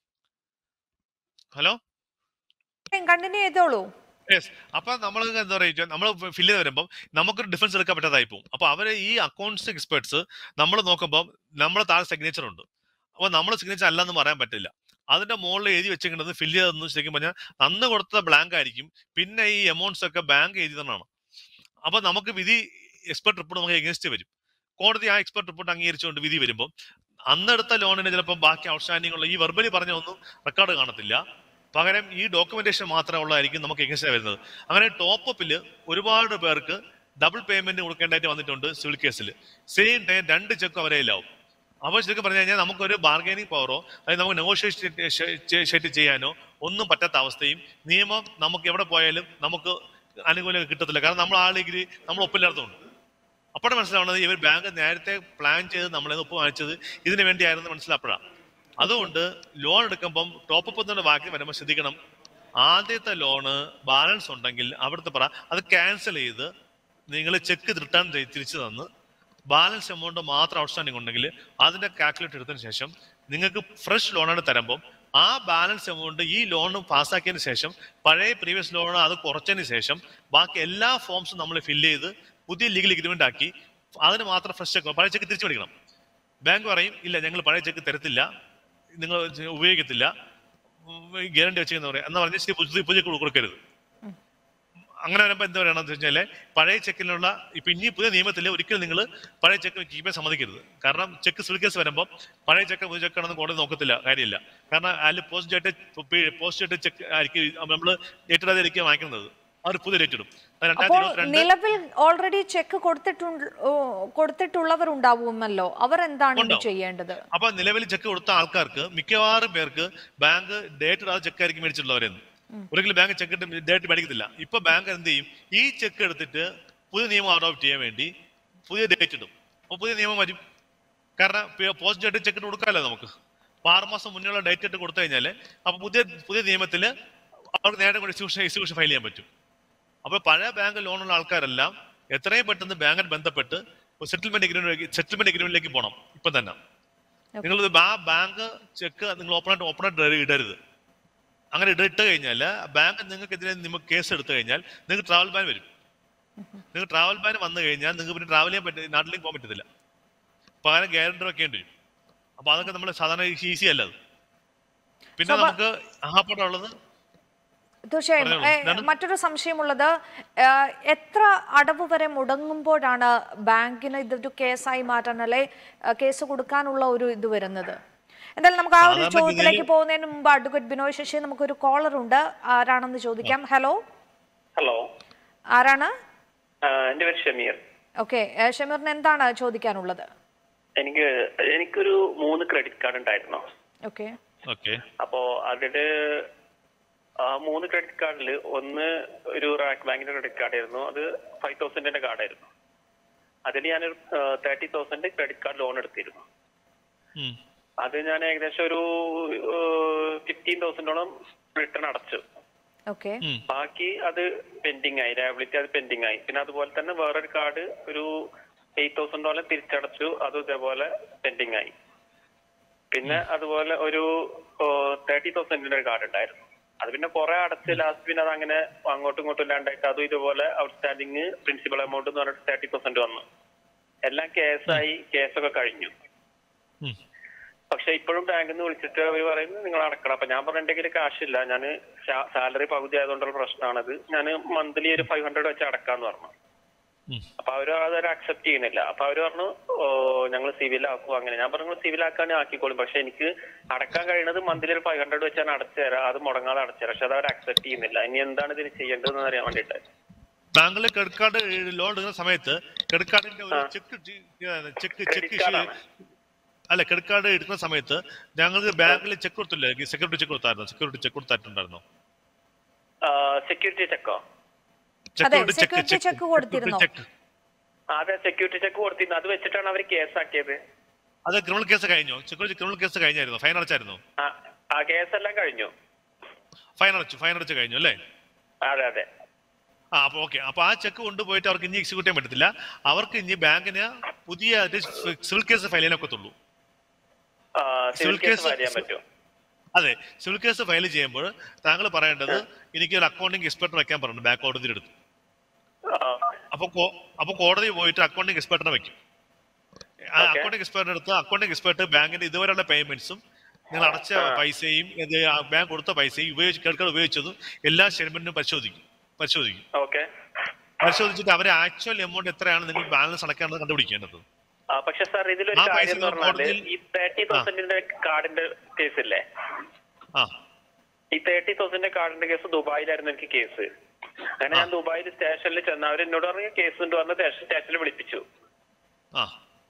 ഹലോ കണ്ടിന്യൂ ചെയ്തോളൂ യെസ് അപ്പൊ നമ്മൾ എന്താ പറയുക നമ്മൾ ഫില്ല് ചെയ്ത് വരുമ്പോൾ നമുക്കൊരു ഡിഫൻസ് എടുക്കാൻ പറ്റാതായി പോകും അപ്പൊ അവര് ഈ അക്കൗണ്ട്സ് എക്സ്പേർട്സ് നമ്മൾ നോക്കുമ്പോൾ നമ്മളെ താഴെ സിഗ്നേച്ചർ ഉണ്ട് അപ്പൊ നമ്മൾ സിഗ്നേച്ചർ അല്ലെന്ന് പറയാൻ പറ്റില്ല അതിന്റെ മുകളിൽ എഴുതി വെച്ചിരിക്കുന്നത് ഫില്ല് ചെയ്തെന്ന് ശരിക്കും പറഞ്ഞാൽ അന്ന് കൊടുത്ത ബ്ലാങ്ക് ആയിരിക്കും പിന്നെ ഈ എമൗണ്ട്സ് ഒക്കെ ബാങ്ക് എഴുതി തന്നെയാണ് അപ്പൊ നമുക്ക് വിധി എക്സ്പെർട്ട് റിപ്പോർട്ട് നമുക്ക് എഗൻസ്റ്റ് വരും കോടതി ആ എക്സ്പെർട്ട് റിപ്പോർട്ട് അംഗീകരിച്ചുകൊണ്ട് വിധി വരുമ്പോൾ അന്നെടുത്ത ലോണിന് ചിലപ്പോൾ ബാക്കി ഔട്ട്സ്റ്റാൻഡിംഗ് ഉള്ള ഈ വെർബലി പറഞ്ഞ ഒന്നും റെക്കോർഡ് കാണത്തില്ല പകരം ഈ ഡോക്യുമെന്റേഷൻ മാത്രമേ ഉള്ളതായിരിക്കും നമുക്ക് എഗൻസ്റ്റ് വരുന്നത് അങ്ങനെ ടോപ്പ് അപ്പിൽ ഒരുപാട് പേർക്ക് ഡബിൾ പേയ്മെന്റ് കൊടുക്കേണ്ടതായിട്ട് വന്നിട്ടുണ്ട് സിവിൽ കേസിൽ സെയിം ടൈം രണ്ട് ചെക്ക് അവരെ ഇല്ലാവും അപ്പോൾ ശരിക്കും പറഞ്ഞു കഴിഞ്ഞാൽ നമുക്കൊരു ബാർഗൈനിങ് പവറോ അതായത് നമുക്ക് നെഗോഷിയേറ്റ് ചെയ്യാനോ ഒന്നും പറ്റാത്ത അവസ്ഥയും നിയമം നമുക്ക് എവിടെ പോയാലും നമുക്ക് അനുകൂലം കിട്ടത്തില്ല കാരണം നമ്മൾ ആ ഡിഗ്രി നമ്മൾ ഒപ്പില്ലാത്തതുകൊണ്ട് അപ്പോഴാണ് മനസ്സിലാവുന്നത് ഇവർ ബാങ്ക് നേരത്തെ പ്ലാൻ ചെയ്ത് നമ്മളെ ഒപ്പ് വാങ്ങിച്ചത് ഇതിനു വേണ്ടിയായിരുന്നു മനസ്സിലാപ്പോഴാണ് അതുകൊണ്ട് ലോൺ എടുക്കുമ്പം ടോപ്പ് അപ്പ് ബാക്കി വരുമ്പോൾ ശ്രദ്ധിക്കണം ആദ്യത്തെ ലോണ് ബാലൻസ് ഉണ്ടെങ്കിൽ അവിടുത്തെ പറ അത് ക്യാൻസൽ ചെയ്ത് നിങ്ങൾ ചെക്ക് റിട്ടേൺ തിരിച്ചു തന്ന് ബാലൻസ് എമൗണ്ട് മാത്രം ഔട്ട്സ്റ്റാൻഡിംഗ് ഉണ്ടെങ്കിൽ അതിന്റെ കാൽക്കുലേറ്റ് എടുത്തതിന് ശേഷം നിങ്ങൾക്ക് ഫ്രഷ് ലോണാണ് തരുമ്പം ആ ബാലൻസ് എമൗണ്ട് ഈ ലോൺ പാസ്സാക്കിയതിന് ശേഷം പഴയ പ്രീവിയസ് ലോൺ അത് കുറച്ചതിന് ശേഷം ബാക്കി എല്ലാ ഫോംസും നമ്മൾ ഫില്ല് ചെയ്ത് പുതിയ ലീഗൽ എഗ്രിമെന്റ് ആക്കി അതിന് മാത്രം ഫ്രഷ് ചെക്ക് പഴയ ചെക്ക് തിരിച്ചു മേടിക്കണം ബാങ്ക് പറയും ഇല്ല ഞങ്ങൾ പഴയ ചെക്ക് തരത്തില്ല നിങ്ങൾ ഉപയോഗിക്കത്തില്ല ഗ്യാരണ്ടി വെച്ചെന്ന് പറയാം എന്ന് പറഞ്ഞ് ശരി പുതിയ പുതിയ ചെക്ക് കൊടുക്കരുത് അങ്ങനെ വരുമ്പോൾ എന്താ പറയണമെന്ന് വെച്ച് കഴിഞ്ഞാൽ പഴയ ചെക്കിനുള്ള ഇപ്പൊ ഇനി പുതിയ നിയമത്തിൽ ഒരിക്കലും നിങ്ങൾ പഴയ ചെക്ക് കീപ്പ് ചെയ്യാൻ സമ്മതിക്കരുത് കാരണം ചെക്ക് സിവിൽ കേസ് വരുമ്പോൾ പഴയ ചെക്ക് പുതിയ ചെക്കാണെന്ന് കോടതി നോക്കത്തില്ല കാര്യമില്ല കാരണം അതിൽ പോസ്റ്റ് ആയിട്ട് പോസ്റ്റ് ആയിട്ട് ചെക്ക് ആയിരിക്കും നമ്മൾ ഡേറ്റ് ആയിരിക്കും വാങ്ങിക്കുന്നത് അവർ പുതിയ ഡേറ്റ് ഇടും അത് രണ്ടായിരത്തി അപ്പോൾ ഇരുപത്തിരണ്ട് നിലവിൽ ഓൾറെഡി ചെക്ക് കൊടുത്തിട്ടുണ്ട് ഓ, കൊടുത്തിട്ടുള്ളവർ ഉണ്ടാവുമല്ലോ അവർ എന്താണ് ഇത് ഉണ്ടാവും. ചെയ്യേണ്ടത് അപ്പൊ നിലവിൽ ചെക്ക് കൊടുത്ത ആൾക്കാർക്ക് മിക്കവാറും പേർക്ക് ബാങ്ക് ഡേറ്റ് ഇടാതെ ചെക്ക് ആയിരിക്കും മേടിച്ചിട്ടുള്ളവരെന്ന് ഒരിക്കലും ബാങ്ക് ചെക്ക് ഡേറ്റ് മേടിക്കത്തില്ല ഇപ്പൊ ബാങ്ക് എന്ത് ചെയ്യും ഈ ചെക്ക് എടുത്തിട്ട് പുതിയ നിയമം അഡോപ്റ്റ് ചെയ്യാൻ വേണ്ടി പുതിയ ഡേറ്റ് ഇടും അപ്പൊ പുതിയ നിയമം വരും കാരണം പോസ്റ്റ് ഡേറ്റ് ചെക്ക് കൊടുക്കാമല്ലോ നമുക്ക് അപ്പൊ ആറ് മാസം മുന്നേയുള്ള ഡേറ്റ് ഇട്ട് കൊടുത്തു കഴിഞ്ഞാല് അപ്പൊ പുതിയ പുതിയ നിയമത്തിൽ അവർക്ക് നേരെ കൊണ്ട് എക്സിക്യൂഷൻ എക്സിക്യൂഷൻ ഫയൽ ചെയ്യാൻ പറ്റും അപ്പൊ പഴയ ബാങ്ക് ലോണുള്ള ആൾക്കാരെല്ലാം എത്രയും പെട്ടെന്ന് ബാങ്കിൽ ബന്ധപ്പെട്ട് സെറ്റിൽമെന്റ് എഗ്രിമെന്റ് സെറ്റിൽമെന്റ് എഗ്രിമെന്റിലേക്ക് പോകണം ഇപ്പൊ തന്നെ നിങ്ങൾ ആ ബാങ്ക് ചെക്ക് നിങ്ങൾ ഓപ്പൺ ആയിട്ട് ഓപ്പൺ ആയിട്ട് ഇടരുത് അങ്ങനെ ഇട്ട് കഴിഞ്ഞാൽ ബാങ്ക് നിങ്ങൾക്കെതിരെ നിങ്ങൾക്ക് കേസ് എടുത്തു കഴിഞ്ഞാൽ നിങ്ങൾക്ക് ട്രാവൽ ബാൻ വരും നിങ്ങൾക്ക് ട്രാവൽ ബാൻ വന്നു കഴിഞ്ഞാൽ നിങ്ങൾക്ക് പിന്നെ ട്രാവൽ ചെയ്യാൻ പറ്റില്ല നാട്ടിലേക്ക് പോകാൻ പറ്റത്തില്ല പകരം ഗ്യാരണ്ടർ വെക്കേണ്ടി വരും അപ്പൊ അതൊക്കെ നമ്മൾ സാധാരണ ഈസി അല്ല അത് പിന്നെ സോ, നമുക്ക് ആഹപ്പുറമുള്ളത് തീർച്ചയായും പറഞ്ഞോളൂ. ഏ, എന്താണ്? മറ്റൊരു സംശയമുള്ളത് ഏ, എത്ര അടവ് വരെ മുടങ്ങുമ്പോഴാണ് ബാങ്കിന് ഇതൊരു കേസായി മാറ്റാൻ അല്ലെ ഏ, കേസ് കൊടുക്കാനുള്ള ഒരു ഇത് വരുന്നത് എന്തായാലും നമുക്ക് ആ ഒരു സാധാരണ ചോദ്യത്തിലേക്ക് ഗതിയിൽ- പോകുന്നതിന് മുമ്പ് അഡ്വക്കേറ്റ് ബിനോയ് ശശി നമുക്കൊരു കോളർ ഉണ്ട് ആരാണെന്ന് ചോദിക്കാം ഹലോ ഹലോ ആരാണ് ആ, എന്റെ പേര് ഷമീർ ഓക്കെ ഷമീറിന് എന്താണ് ചോദിക്കാനുള്ളത് എനിക്ക് എനിക്കൊരു മൂന്ന് ക്രെഡിറ്റ് കാർഡ് ഉണ്ടായിരുന്നു ഓക്കെ ഓക്കെ അപ്പോ അതില് ആ മൂന്ന് ക്രെഡിറ്റ് കാർഡിൽ ഒന്ന് ഒരു റാക്ക് ബാങ്കിന്റെ ക്രെഡിറ്റ് കാർഡ് ആയിരുന്നു അത് ഫൈവ് തൗസൻഡിന്റെ കാർഡായിരുന്നു അതിൽ ഞാൻ thirty thousand credit card loan എടുത്തിരുന്നു അത് ഞാൻ ഏകദേശം ഒരു ഫിഫ്റ്റീൻ തൗസൻഡോളം റിട്ടേൺ അടച്ചു ഓക്കെ ബാക്കി അത് പെൻഡിങ് ആയി ലയബിലിറ്റി അത് പെൻഡിങ് ആയി പിന്നെ അതുപോലെ തന്നെ വേറൊരു കാർഡ് ഒരു എയ്റ്റ് തൗസൻഡോളം തിരിച്ചടച്ചു അത് ഇതേപോലെ പെൻഡിങ് ആയി പിന്നെ അതുപോലെ ഒരു തേർട്ടി തൗസൻഡിന്റെ ഒരു കാർഡ് ഉണ്ടായിരുന്നു അത് പിന്നെ കുറെ അടച്ച് ലാസ്റ്റ് പിന്നെ അത് അങ്ങനെ അങ്ങോട്ടും ഇങ്ങോട്ടും ഇല്ലാണ്ടായിട്ട് അതും ഇതുപോലെ ഔട്ട്സ്റ്റാൻഡിങ് പ്രിൻസിപ്പൽ എമൗണ്ട് എന്ന് പറഞ്ഞിട്ട് തേർട്ടി പെർസെന്റ് വന്നു എല്ലാം കേസായി കേസൊക്കെ കഴിഞ്ഞു പക്ഷെ ഇപ്പോഴും ബാങ്കിൽ നിന്ന് വിളിച്ചിട്ട് അവർ പറയുന്നത് നിങ്ങൾ അടക്കണം അപ്പൊ ഞാൻ പറഞ്ഞ എന്റെ കയ്യിൽ കാശില്ല ഞാൻ സാലറി പകുതി ആയതുകൊണ്ടുള്ള പ്രശ്നമാണത് ഞാൻ മന്ത്ലി ഒരു ഫൈവ് ഹൺഡ്രഡ് വെച്ച് അടക്കാന്ന് പറഞ്ഞു അപ്പൊ അവര് അതൊരു അക്സെപ്റ്റ് ചെയ്യുന്നില്ല അപ്പൊ അവര് പറഞ്ഞു ഞങ്ങൾ സിവിൽ ആക്കും അങ്ങനെ ഞാൻ പറഞ്ഞു സിവിൽ ആക്കാൻ ആക്കിക്കോളും പക്ഷെ എനിക്ക് അടക്കാൻ കഴിയുന്നത് മന്ത്ലി ഒരു ഫൈവ് ഹൺഡ്രഡ് വെച്ചാണ് അടച്ചു തരാം അത് മുടങ്ങാതെ അടച്ചു തരാം പക്ഷെ അത് അവർ അക്സെപ്റ്റ് ചെയ്യുന്നില്ല ഇനി എന്താണ് ഇതിന് ചെയ്യേണ്ടതെന്ന് അറിയാൻ വേണ്ടിട്ട് ബാങ്കിൽ ക്രെഡിറ്റ് കാർഡ് ലോൺ എടുക്കുന്ന സമയത്ത് ക്രെഡിറ്റ് കാർഡിന്റെ ഒരു cheque cheque cheque Credit card ആണ്. അല്ല ക്രെഡിറ്റ് കാർഡ് എടുക്കുന്ന സമയത്ത് ഞങ്ങൾക്ക് ബാങ്കിൽ ചെക്ക് കൊടുത്തില്ലേ സെക്യൂരിറ്റി ചെക്ക് കൊടുത്തായിരുന്നു സെക്യൂരിറ്റി ചെക്ക് കൊടുത്തിട്ടുണ്ടായിരുന്നോ സെക്യൂരിറ്റി ചെക്കോ അതെ, security check കൊടുത്തിരുന്നോ? ചെക്ക് അതെ സെക്യൂരിറ്റി ചെക്ക് കൊടുത്തിരുന്നു അത് വെച്ചിട്ടാണ് അവർ കേസാക്കിയത് അത് ക്രിമിനൽ കേസ് കഴിഞ്ഞോ സെക്യൂരിറ്റി ക്രിമിനൽ കേസ് കഴിഞ്ഞായിരുന്നു ഫൈൻ അടച്ചായിരുന്നു ആ, ആ കേസെല്ലാം കഴിഞ്ഞു ഫൈൻ അടച്ചു ഫൈൻ അടച്ചു കഴിഞ്ഞു അല്ലേ അതെ അതെ ആ അപ്പൊ ഓക്കെ അപ്പൊ ആ ചെക്ക് കൊണ്ടുപോയിട്ട് അവർക്ക് ഇനി എക്സിക്യൂട്ട് ചെയ്യാൻ പറ്റത്തില്ല അവർക്ക് ഇനി ബാങ്കിന് പുതിയ സിവിൽ കേസ് ഫയൽ ചെയ്യാൻ ഒക്കത്തുള്ളൂ ആ, സിവിൽ Civil കേസ് case- ഫയൽ ചെയ്യാൻ പറ്റും അതെ സിവിൽ കേസ് ഫയൽ ചെയ്യുമ്പോൾ താങ്കൾ പറയേണ്ടത് എനിക്ക് ഒരു അക്കൗണ്ടിങ് എക്സ്പെർട്ട് വെക്കാൻ പറഞ്ഞു ബാങ്ക് കോടതിയുടെ അടുത്ത് ആ, അപ്പൊ കോ- അപ്പൊ കോടതി പോയിട്ട് അക്കൗണ്ടിങ് എക്സ്പെർട്ടിനെ വെക്കും ആ Okay. അക്കൗണ്ടിങ് എക്സ്പെർട്ടിന്റെ അടുത്ത് അക്കൗണ്ടിങ് എക്സ്പെർട്ട് ബാങ്കിന്റെ ഇതുവരെയുള്ള പേയ്മെന്റ്സും നിങ്ങൾ അടച്ച ആ. പൈസയും ഇത് ആ ബാങ്ക് കൊടുത്ത പൈസയും ഉപയോഗിച്ച് കേൾക്കാൻ ഉപയോഗിച്ചതും എല്ലാ സ്റ്റേറ്റ്മെന്റിനും പരിശോധിക്കും പരിശോധിക്കും ഓക്കെ പരിശോധിച്ചിട്ട് അവരെ ആക്ച്വൽ എമൗണ്ട് എത്രയാണ് നിങ്ങൾ ബാലൻസ് അടക്കാണെന്ന് കണ്ടുപിടിക്കേണ്ടത് ആ പക്ഷെ സാർ ഇതിലൊരു ആ പൈസ കാര്യം എന്ന് പറഞ്ഞാല് കോടതിയിൽ- ഈ തേർട്ടി തൗസൻഡിന്റെ കാർഡിന്റെ കേസ് ഇല്ലേ ആ ഈ തേർട്ടി തൗസൻഡിന്റെ കാർഡിന്റെ കേസ് ദുബായിലായിരുന്നു എനിക്ക് കേസ് അങ്ങനെ ഞാൻ ദുബായിൽ സ്റ്റേഷനിൽ ചെന്ന് അവർ എന്നോട് പറഞ്ഞ കേസ് ഉണ്ട് പറഞ്ഞ് സ്റ്റേഷനിൽ വിളിപ്പിച്ചു ആ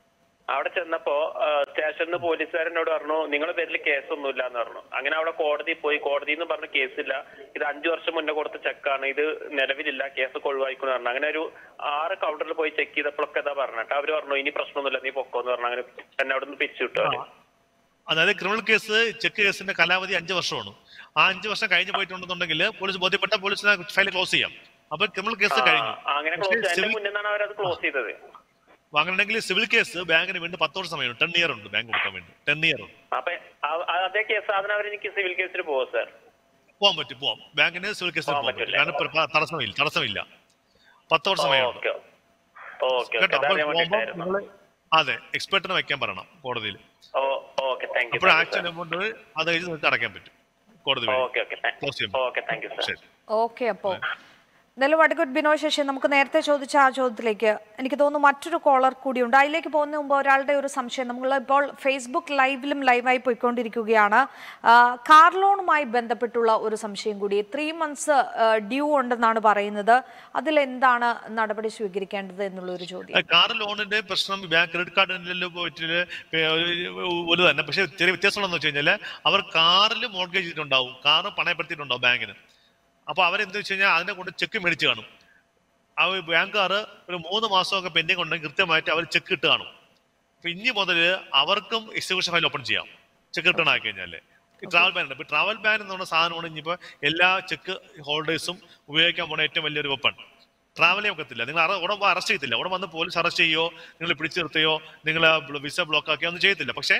അവിടെ ചെന്നപ്പോ സ്റ്റേഷനിൽ പോലീസുകാരനോട് പറഞ്ഞു നിങ്ങളുടെ പേരിൽ കേസൊന്നുമില്ല എന്ന് പറഞ്ഞു അങ്ങനെ അവിടെ കോടതി പോയി കോടതി എന്ന് പറഞ്ഞ കേസില്ല ഇത് അഞ്ചു വർഷം മുന്നേ കൊടുത്ത ചെക്കാണ് ഇത് നിലവിലില്ല കേസ് ഒഴിവായിക്കുന്നു പറഞ്ഞു അങ്ങനെ ഒരു ആറ് കൗണ്ടറിൽ പോയി ചെക്ക് ചെയ്തപ്പോഴൊക്കെ ഇതാ പറഞ്ഞിട്ട് അവര് പറഞ്ഞു ഇനി പ്രശ്നമൊന്നുമില്ല നീ പൊക്കോന്ന് പറഞ്ഞു അങ്ങനെ എന്നെ അവിടെ നിന്ന് പിരിച്ചു വിട്ടു അവര് അതായത് ക്രിമിനൽ കേസ് ചെക്ക് കേസിന്റെ കാലാവധി അഞ്ച് വർഷമാണ് ആ അഞ്ച് വർഷം കഴിഞ്ഞ് പോയിട്ടുണ്ടെന്നുണ്ടെങ്കിൽ പോലീസ് ബോധ്യപ്പെട്ട പോലീസിനെ ഫയൽ ക്ലോസ് ചെയ്യാം അപ്പൊ ക്രിമിനൽ കേസ് കഴിഞ്ഞു ആ, അങ്ങനെ പക്ഷേ ക്ലോസ് അതിന്റെ civil- മുന്നേ നിന്നാണ് അവരത് ക്ലോസ് ചെയ്തത് അങ്ങനെയുണ്ടെങ്കിൽ സിവിൽ കേസ് ബാങ്കിന് വേണ്ടി പത്ത് വർഷം സമയം ടെൻ ഇയർ ഉണ്ട് ബാങ്ക് കൊടുക്കാൻ വേണ്ടി ടെൻ ഇയർ ഉണ്ട് അപ്പൊ ആ- ആ- അതേ കേസ് അതിന് അവരെനിക്ക് സിവിൽ കേസിൽ പോകും സാർ പോകാൻ പറ്റും പോവാം ബാങ്കിന് സിവിൽ കേസിൽ പോകാൻ പോകാൻ പറ്റും പറ്റില്ല. കാരണം ഇപ്പൊ പ- തടസ്സമില്ല തടസ്സമില്ല പത്ത് വർഷം സമയമുണ്ട് ഓക്കെ ഓക്കെ കേട്ടോ അപ്പോൾ അറിയാൻ പോകുമ്പോൾ വേണ്ടിയിട്ടായിരുന്നു നിങ്ങള് അതെ എക്സ്പെർട്ടിനെ വെക്കാൻ പറയണം കോടതിയിൽ ഓ ഓക്കെ താങ്ക് യു അപ്പോൾ ആക്ഷൻ എമൗണ്ട് അത് കഴിഞ്ഞ് നിങ്ങൾക്ക് അടയ്ക്കാൻ പറ്റും കോടതി വഴി ഓക്കെ ഓക്കെ ക്ലോസ് ചെയ്യുമ്പോൾ ഓക്കെ താങ്ക് യു സാർ ശരി ഓക്കെ അപ്പോൾ എന്തായാലും വടക്കുട്ട് ബിനോയ് ശശി നമുക്ക് നേരത്തെ ചോദിച്ച ആ ചോദ്യത്തിലേക്ക് എനിക്ക് തോന്നുന്നു മറ്റൊരു കോളർ കൂടിയുണ്ട് അതിലേക്ക് പോകുന്ന മുമ്പ് ഒരാളുടെ ഒരു സംശയം നമ്മൾ ഇപ്പോൾ ഫേസ്ബുക്ക് ലൈവിലും ലൈവായി പോയിക്കൊണ്ടിരിക്കുകയാണ് ആ, കാർ ലോണുമായി ബന്ധപ്പെട്ടുള്ള ഒരു സംശയം കൂടി ത്രീ മന്ത്സ് ഡ്യൂ ഉണ്ടെന്നാണ് പറയുന്നത് അതിലെന്താണ് നടപടി സ്വീകരിക്കേണ്ടത് എന്നുള്ള ഒരു ചോദ്യം കാർ ലോണിന്റെ പ്രശ്നം ബാങ്ക് ക്രെഡിറ്റ് കാർഡിന്റെ പോയിട്ട് ഒരു തന്നെ പക്ഷെ ചെറിയ വ്യത്യാസം ഉണ്ടെന്ന് വെച്ച് കഴിഞ്ഞാൽ അവർ കാറിൽ മോർഗേജ് ചെയ്തിട്ടുണ്ടാവും കാറ് പണയപ്പെടുത്തിയിട്ടുണ്ടാവും ബാങ്കിന് അപ്പൊ അവരെന്ത് വെച്ച് കഴിഞ്ഞാൽ അതിനെ കൊണ്ട് ചെക്ക് മേടിച്ച് കാണും ആ ബാങ്കുകാർ ഒരു മൂന്ന് മാസമൊക്കെ പെൻഡിങ് ഉണ്ടെങ്കിൽ കൃത്യമായിട്ട് അവർ ചെക്ക് ഇട്ട് കാണും അപ്പൊ ഇനി മുതൽ അവർക്കും എക്സിക്യൂഷൻ ഫയൽ ഓപ്പൺ ചെയ്യാം ചെക്ക് റിട്ടേൺ ആക്കി കഴിഞ്ഞാല് ഈ ട്രാവൽ ബാൻ ഉണ്ട് ഇപ്പൊ ട്രാവൽ ബാൻ എന്ന് പറഞ്ഞ സാധനമാണ് ഇനിയിപ്പോ എല്ലാ ചെക്ക് ഹോൾഡേഴ്സും ഉപയോഗിക്കാൻ പോണ ഏറ്റവും വലിയൊരു വെപ്പൺ ട്രാവൽ ചെയ്യാൻ ഒക്കത്തില്ല നിങ്ങൾ അറ- അവിടെ അറസ്റ്റ് ചെയ്യത്തില്ല അവിടെ വന്ന് പോലീസ് അറസ്റ്റ് ചെയ്യോ നിങ്ങൾ പിടിച്ചു നിർത്തുകയോ നിങ്ങൾ വിസ ബ്ലോക്ക് ആക്കിയോ ഒന്നും ചെയ്യത്തില്ല പക്ഷേ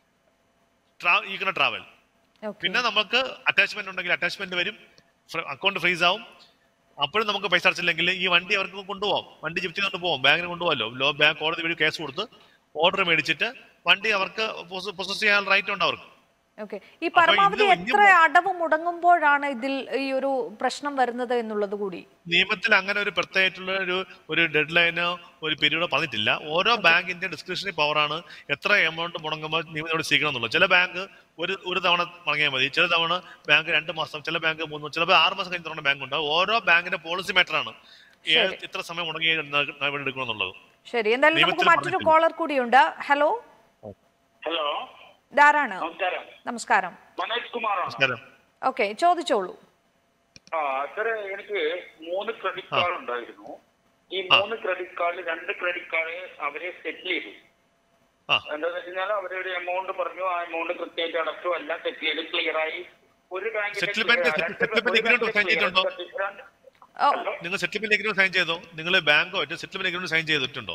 ഈ കണ ട്രാവൽ ഓക്കെ പിന്നെ നമുക്ക് അറ്റാച്ച്മെന്റ് ഉണ്ടെങ്കിൽ അറ്റാച്ച്മെന്റ് വരും അക്കൗണ്ട് ഫ്രീസ് ആവും അപ്പോഴും നമുക്ക് പൈസ അടച്ചില്ലെങ്കിൽ ഈ വണ്ടി അവർക്ക് കൊണ്ടുപോകാം വണ്ടി ജിപ്തി ചെയ്തുകൊണ്ട് പോകാം ബാങ്കിന് കൊണ്ടുപോകാമല്ലോ ലോ ബാങ്ക് കോടതി വഴി കേസ് കൊടുത്ത് ഓർഡർ മേടിച്ചിട്ട് വണ്ടി അവർക്ക് പ്രൊസസ് ചെയ്യാൻ റൈറ്റ് ഉണ്ട് അവർക്ക് ഓക്കെ ഈ പരമാവധി ഇത് എത്ര അടവ് മുടങ്ങുമ്പോഴാണ് ഇതിൽ ഈ ഒരു പ്രശ്നം വരുന്നത് എന്നുള്ളത് കൂടി നിയമത്തിൽ അങ്ങനെ ഒരു പ്രത്യേകമായിട്ടുള്ള ഒരു ഒരു ഡെഡ് ലൈനോ ഒരു പീരീഡോ പറഞ്ഞിട്ടില്ല ഓരോ ബാങ്കിന്റെ ഡിസ്ക്രിപ്ഷണറി പവറാണ് എത്ര എമൗണ്ട് മുടങ്ങുമ്പോൾ നിയമത്തോട് സ്വീകരിക്കണം എന്നുള്ളത് ചില ബാങ്ക് ഒരു ഒരു തവണ മുടങ്ങിയാൽ മതി ചില തവണ ബാങ്ക് രണ്ട് മാസം ചില ബാങ്ക് മൂന്ന് മാസം, ചിലപ്പോൾ ആറ് മാസം കഴിഞ്ഞ് തുടങ്ങുന്ന ബാങ്ക് ഉണ്ട് ഓരോ ബാങ്കിന്റെ പോളിസി മാറ്ററാണ് ഏത് ഇത്ര സമയം മുടങ്ങി നടപടി എടുക്കണം എന്നുള്ളത് ശരി എന്തായാലും നമുക്ക് നിയമത്തിൽ മറ്റൊരു പറഞ്ഞിട്ടില്ല. കോളർ കൂടിയുണ്ട് ഹലോ ഹലോ ഇതാരാണ് നമസ്കാരം നമസ്കാരം മനോജ് കുമാറാണ് നമസ്കാരം ഓക്കെ ചോദിച്ചോളൂ ആ സാറേ എനിക്ക് മൂന്ന് ക്രെഡിറ്റ് കാർഡ് ഉണ്ടായിരുന്നു ഈ മൂന്ന് ക്രെഡിറ്റ് കാർഡിൽ രണ്ട് ക്രെഡിറ്റ് കാർഡ് അവരെ സെറ്റിൽ ചെയ്തു ആ എന്താന്ന് വെച്ച് കഴിഞ്ഞാൽ അവരൊരു എമൗണ്ട് പറഞ്ഞു ആ എമൗണ്ട് കൃത്യമായിട്ട് അടച്ചു എല്ലാം സെറ്റിൽ ചെയ്ത് ക്ലിയർ ആയി ഒരു ബാങ്കിന്റെ Settlement- clear- രണ്ട് settlement ഒരു agreement ബാങ്കിന്റെ sign ചെയ്തിട്ടുണ്ടോ? clear- രണ്ട്- ഓ നിങ്ങൾ സെറ്റിൽമെന്റ് എഗ്രിമെന്റ് സൈൻ ചെയ്തോ നിങ്ങൾ ബാങ്കോ സെറ്റിൽമെന്റ് എഗ്രിമെന്റ് സൈൻ ചെയ്തിട്ടുണ്ടോ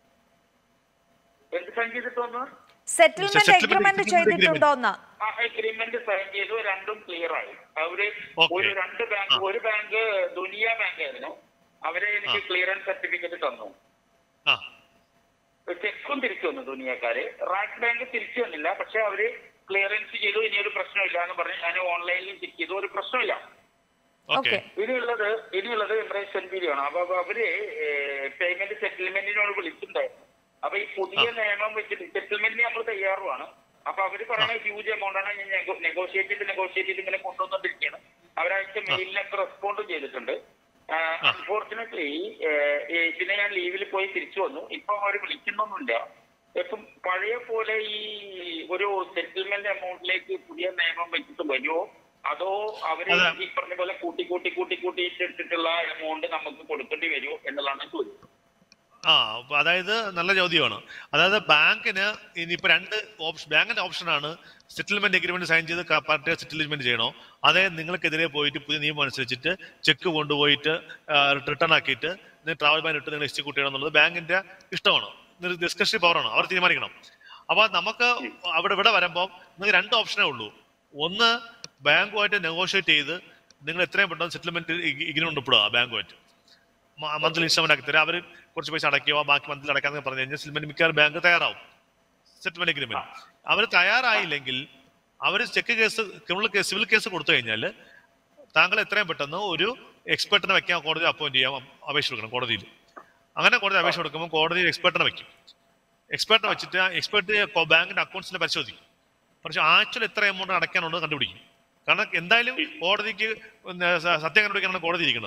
എന്ത് sign ചെയ്തിട്ടൊന്ന് settlement Settlement agreement agreement. ചെയ്തിട്ടുണ്ടോ എന്ന് ആ എഗ്രിമെന്റ് സൈൻ ചെയ്തു രണ്ടും ക്ലിയർ ആയി അവര് Okay. ഒരു രണ്ട് ബാങ്ക് ഒരു ബാങ്ക് ദുനിയ ബാങ്ക് ആയിരുന്നു അവരെ എനിക്ക് ക്ലിയറൻസ് സർട്ടിഫിക്കറ്റ് തന്നു ആ ചെക്കും തിരിച്ചു വന്നു ദുനിയക്കാര് റാക്ക് ബാങ്ക് തിരിച്ചു വന്നില്ല പക്ഷെ അവര് ക്ലിയറൻസ് ചെയ്തു ഇനി ഒരു പ്രശ്നമില്ല എന്ന് പറഞ്ഞ് ഞാൻ ഓൺലൈനിൽ ചെക്ക് ചെയ്തു ഒരു പ്രശ്നമില്ല ഓക്കെ ഓക്കെ ഇനിയുള്ളത് ഇനിയുള്ളത് എംബ്രേസ് സെൻബിരിയാണ് അപ്പൊ അപ്പൊ അവര് പേയ്മെന്റ് സെറ്റിൽമെന്റിനോട് വിളിച്ചിട്ടുണ്ടായിരുന്നു അപ്പൊ ഈ പുതിയ നിയമം വെച്ചിട്ട് സെറ്റിൽമെന്റിന് നമ്മൾ തയ്യാറുമാണ് അപ്പൊ അവര് പറയുന്ന ഹ്യൂജ് എമൗണ്ട് ആണ് ഞാൻ നെഗോഷിയേറ്റ് ചെയ്ത് നെഗോഷിയേറ്റ് ചെയ്ത് ഇങ്ങനെ കൊണ്ടുവന്നിട്ടിരിക്കുകയാണ് അവരയച്ച മെയിലിനൊക്കെ റെസ്പോണ്ടും ചെയ്തിട്ടുണ്ട് അൺഫോർച്ചുനേറ്റ്ലി പിന്നെ ഞാൻ ലീവിൽ പോയി തിരിച്ചു വന്നു ഇപ്പൊ അവർ വിളിക്കുന്നൊന്നുമില്ല ഇപ്പം പഴയ പോലെ ഈ ഒരു സെറ്റിൽമെന്റ് എമൗണ്ടിലേക്ക് പുതിയ നിയമം വെച്ചിട്ട് വരുമോ അതോ അവര് അതെ. ഈ പറഞ്ഞ പോലെ കൂട്ടി കൂട്ടി കൂട്ടി കൂട്ടി ഇട്ടിട്ടുള്ള എമൗണ്ട് നമുക്ക് കൊടുക്കേണ്ടി വരുമോ എന്നുള്ളതാണ് ചോദ്യം ആ അപ്പൊ അതായത് നല്ല ചോദ്യമാണ് അതായത് ബാങ്കിന് ഇനിയിപ്പോ രണ്ട് ഓപ്ഷൻ ബാങ്കിന്റെ ഓപ്ഷനാണ് സെറ്റിൽമെന്റ് എഗ്രിമെന്റ് സൈൻ ചെയ്ത് പാർട്ടി സെറ്റിൽമെന്റ് ചെയ്യണോ അതേ നിങ്ങൾക്കെതിരെ പോയിട്ട് പുതിയ നിയമം അനുസരിച്ചിട്ട് ചെക്ക് കൊണ്ടുപോയിട്ട് റിട്ടേൺ ആക്കിയിട്ട് ട്രാവൽ ബാൻ ഇട്ട് നിങ്ങൾ എക്സിക്യൂട്ട് ചെയ്യണം എന്നുള്ളത് ബാങ്കിന്റെ ഇഷ്ടമാണ് ഡിസ്കഷൻ പവറാണ് അവർ തീരുമാനിക്കണം അപ്പൊ നമുക്ക് അവിടെ ഇവിടെ വരുമ്പോൾ നിങ്ങൾക്ക് രണ്ട് ഓപ്ഷനേ ഉള്ളൂ ഒന്ന് ബാങ്കുമായിട്ട് നെഗോഷിയേറ്റ് ചെയ്ത് നിങ്ങൾ എത്രയും പെട്ടെന്ന് സെറ്റിൽമെന്റ് ഇഗ്രിമെന്റ് ഒപ്പിടുക ബാങ്കുമായിട്ട് മന്ത്ലി ഇൻസ്റ്റാൾമെന്റ് ആക്കി തരാം അവർ കുറച്ച് പൈസ അടയ്ക്കുക ബാക്കി മന്ത്ലി അടയ്ക്കാന്ന് പറഞ്ഞു കഴിഞ്ഞാൽ സെറ്റിൽമെന്റ് മിക്കവാറും ബാങ്ക് തയ്യാറാവും സെറ്റിൽമെന്റ് അഗ്രിമെന്റ് അവർ തയ്യാറായില്ലെങ്കിൽ അവർ cheque case criminal case civil case കൊടുത്തു കഴിഞ്ഞാൽ താങ്കൾ എത്രയും പെട്ടെന്ന് ഒരു എക്സ്പെർട്ടിനെ വെക്കാൻ കോടതി അപ്പോയിന്റ് ചെയ്യാൻ അപേക്ഷ കൊടുക്കണം കോടതിയിൽ അങ്ങനെ കോടതി അപേക്ഷ കൊടുക്കുമ്പോൾ കോടതിയിൽ എക്സ്പെർട്ടിനെ വെക്കും എക്സ്പെർട്ടിനെ വെച്ചിട്ട് എക്സ്പെർട്ട് ബാങ്കിന്റെ അക്കൗണ്ട്സിനെ പരിശോധിക്കും പക്ഷെ ആക്ച്വൽ എത്ര എമൗണ്ട് അടയ്ക്കാനുള്ളത് കണ്ടുപിടിക്കും കാരണം എന്തായാലും കോടതിക്ക് പിന്നെ സ- സത്യം കണ്ടുപിടിക്കാനാണ് കോടതി ഇരിക്കുന്നത്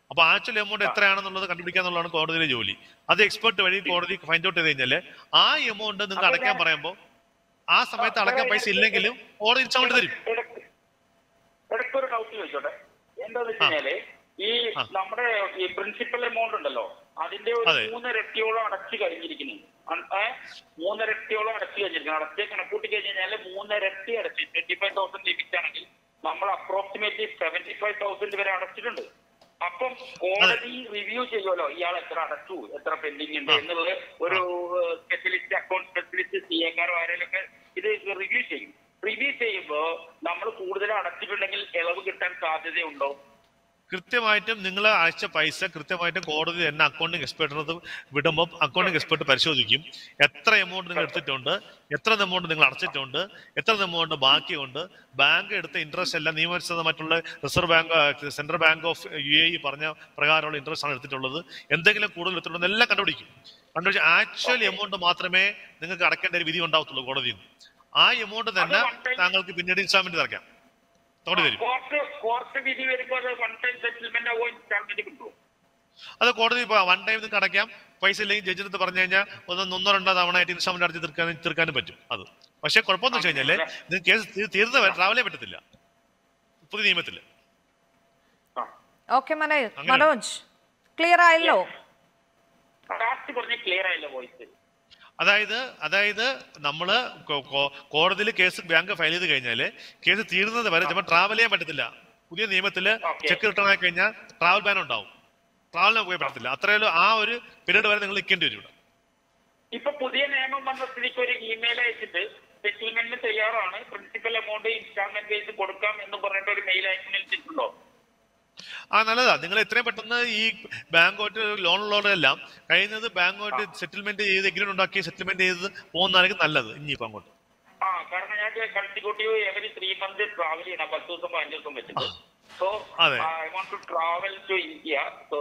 അപ്പൊ ആക്ച്വൽ എമൗണ്ട് എത്രയാണെന്നുള്ളത് കണ്ടുപിടിക്കുക എന്നുള്ളതാണ് കോടതിയിലെ ജോലി അത് എക്സ്പെർട്ട് വഴി കോടതി ഫൈൻഡ് ഔട്ട് ചെയ്ത് കഴിഞ്ഞാല് ആ എമൗണ്ട് നിങ്ങൾക്ക് അടയ്ക്കാൻ പറയുമ്പോൾ ആ സമയത്ത് അടയ്ക്കാൻ പൈസ ഇല്ലെങ്കിലും കോടതി ഇൻസ്റ്റാൾമെന്റ് തരും ഇടയ്ക്ക് ഇടയ്ക്കൊരു ഡൗട്ട് ചോദിച്ചോട്ടെ എന്താന്ന് വെച്ച് കഴിഞ്ഞാല് ഈ ആ. നമ്മുടെ ഈ പ്രിൻസിപ്പൽ എമൗണ്ട് ഉണ്ടല്ലോ അതിന്റെ ഒരു അതെ. മൂന്നിരട്ടിയോളം അടച്ചു കഴിഞ്ഞിരിക്കുന്നു അൺ- ഏ? മൂന്നിരട്ടിയോളം അടച്ചു കഴിഞ്ഞിരിക്കുന്നു അടച്ച് കണക്കൂട്ടി കഴിഞ്ഞ് കഴിഞ്ഞാല് മൂന്നിരട്ടി അടച്ച് ട്വന്റി ഫൈവ് തൗസൻഡ് ലിമിറ്റ് ആണെങ്കിൽ നമ്മൾ അപ്രോക്സിമേറ്റ്ലി സെവന്റി ഫൈവ് തൗസൻഡ് വരെ അടച്ചിട്ടുണ്ട് അപ്പം കോടതി റിവ്യൂ ചെയ്യുമല്ലോ ഇയാൾ എത്ര അടച്ചു എത്ര പെൻഡിങ് ഉണ്ട് ആ. എന്നുള്ളത് ഒരു സ്പെഷ്യലിസ്റ്റ് അക്കൗണ്ട് സ്പെഷ്യലിസ്റ്റ് സി എക്കാരോ ആരെങ്കിലൊക്കെ ഇത് റിവ്യൂ ചെയ്യും റിവ്യൂ ചെയ്യുമ്പോ നമ്മൾ കൂടുതൽ അടച്ചിട്ടുണ്ടെങ്കിൽ ഇളവ് കിട്ടാൻ സാധ്യതയുണ്ടോ കൃത്യമായിട്ടും നിങ്ങൾ അയച്ച പൈസ കൃത്യമായിട്ടും കോടതി തന്നെ അക്കൗണ്ടിങ് എക്സ്പെർട്ടിനത് വിടുമ്പോൾ അക്കൗണ്ടിങ് എക്സ്പെർട്ട് പരിശോധിക്കും എത്ര എമൗണ്ട് നിങ്ങൾ എടുത്തിട്ടുണ്ട് എത്ര എമൗണ്ട് നിങ്ങൾ അടച്ചിട്ടുണ്ട് എത്ര എമൗണ്ട് ബാക്കിയുണ്ട് ബാങ്ക് എടുത്ത ഇൻട്രസ്റ്റ് എല്ലാം നിയമവിരുദ്ധമായിട്ടുള്ള reserve bank central bank of U A പറഞ്ഞ പ്രകാരമുള്ള ഇൻട്രസ്റ്റ് ആണ് എടുത്തിട്ടുള്ളത് എന്തെങ്കിലും കൂടുതൽ എടുത്തിട്ടുണ്ടോ എല്ലാം കണ്ടുപിടിക്കും കണ്ടുപിടിച്ച് ആക്ച്വൽ എമൗണ്ട് മാത്രമേ നിങ്ങൾക്ക് അടയ്ക്കേണ്ട ഒരു വിധി ഉണ്ടാവത്തുള്ളൂ കോടതിയിൽ നിന്ന് ആ എമൗണ്ട് തന്നെ one time- താങ്കൾക്ക് പിന്നീട് ഇൻസ്റ്റാൾമെന്റ് തരക്കാം കോടതി തരും കോർട്ട് കോർട്ട് വിധി വരുമ്പോൾ അത് വൺ ടൈം സെറ്റിൽമെന്റ് ആവോ ഇൻസ്റ്റാൾമെന്റ് കിട്ടുമോ അത് കോടതി ഇപ്പൊ വൺ ടൈം നിങ്ങൾക്ക് അടയ്ക്കാം പൈസ ഇല്ലെങ്കിൽ ജഡ്ജിനടുത്ത് പറഞ്ഞു കഴിഞ്ഞാൽ ഒന്ന് ഒന്നോ രണ്ടോ തവണ ആയിട്ട് ഇൻസ്റ്റാൾമെന്റ് അടച്ച് തീർക്കാനും തീർക്കാനും പറ്റും അത് പക്ഷെ കുഴപ്പമെന്ന് വെച്ച് കഴിഞ്ഞാല് നിങ്ങൾക്ക് കേസ് തീ- തീർന്ന് ട്രാവലേ പറ്റത്തില്ല പുതിയ നിയമത്തില് ആ ഓക്കെ മനോജ് അങ്ങനെ. മനോജ് ക്ലിയർ ആയല്ലോ ലാസ്റ്റ് പറഞ്ഞ് ക്ലിയർ ആയില്ല വോയിസ് അതായത് അതായത് നമ്മള് കോടതിയിൽ കേസ് ബാങ്ക് ഫയൽ ചെയ്ത് കഴിഞ്ഞാല് കേസ് തീരുന്നത് വരെ ചിലപ്പോൾ ട്രാവൽ ചെയ്യാൻ പറ്റത്തില്ല പുതിയ നിയമത്തില് Okay. ചെക്ക് റിട്ടേൺ ആയി കഴിഞ്ഞാൽ ട്രാവൽ ബാൻ ഉണ്ടാവും ട്രാവലിന് പോയി പറ്റത്തില്ല അത്രയും ആ ഒരു പീരീഡ് വരെ നിങ്ങൾ നിൽക്കേണ്ടി വരും ഇവിടെ ഇപ്പൊ പുതിയ നിയമം വന്ന സ്ഥിതിക്ക് ഒരു ഇമെയിൽ അയച്ചിട്ട് സെറ്റിൽമെന്റിന് തയ്യാറാണ് പ്രിൻസിപ്പൽ എമൗണ്ട് ഇൻസ്റ്റാൾമെന്റ് ബേസ് കൊടുക്കാം എന്ന് പറഞ്ഞിട്ട് ഒരു മെയിൽ അയച്ചിട്ടുണ്ടോ ആ നല്ലതാ നിങ്ങൾ എത്രയും പെട്ടെന്ന് ഈ ബാങ്കോട്ട് ലോൺ ഉള്ളവരെല്ലാം കഴിയുന്നത് ബാങ്കോട്ട് സെറ്റിൽമെന്റ് ചെയ്ത് എഗ്രിമെന്റ് ഉണ്ടാക്കി സെറ്റിൽമെന്റ് ചെയ്ത് പോകുന്നതായിരിക്കും നല്ലത് ഇനിയിപ്പോ അങ്ങോട്ട് ആ കാരണം ഞാൻ consecutive every three month travel ചെയ്യണം പത്ത് ദിവസം പതിനഞ്ച് ദിവസം വെച്ചിട്ട് സോ അതെ. I won't to travel to India so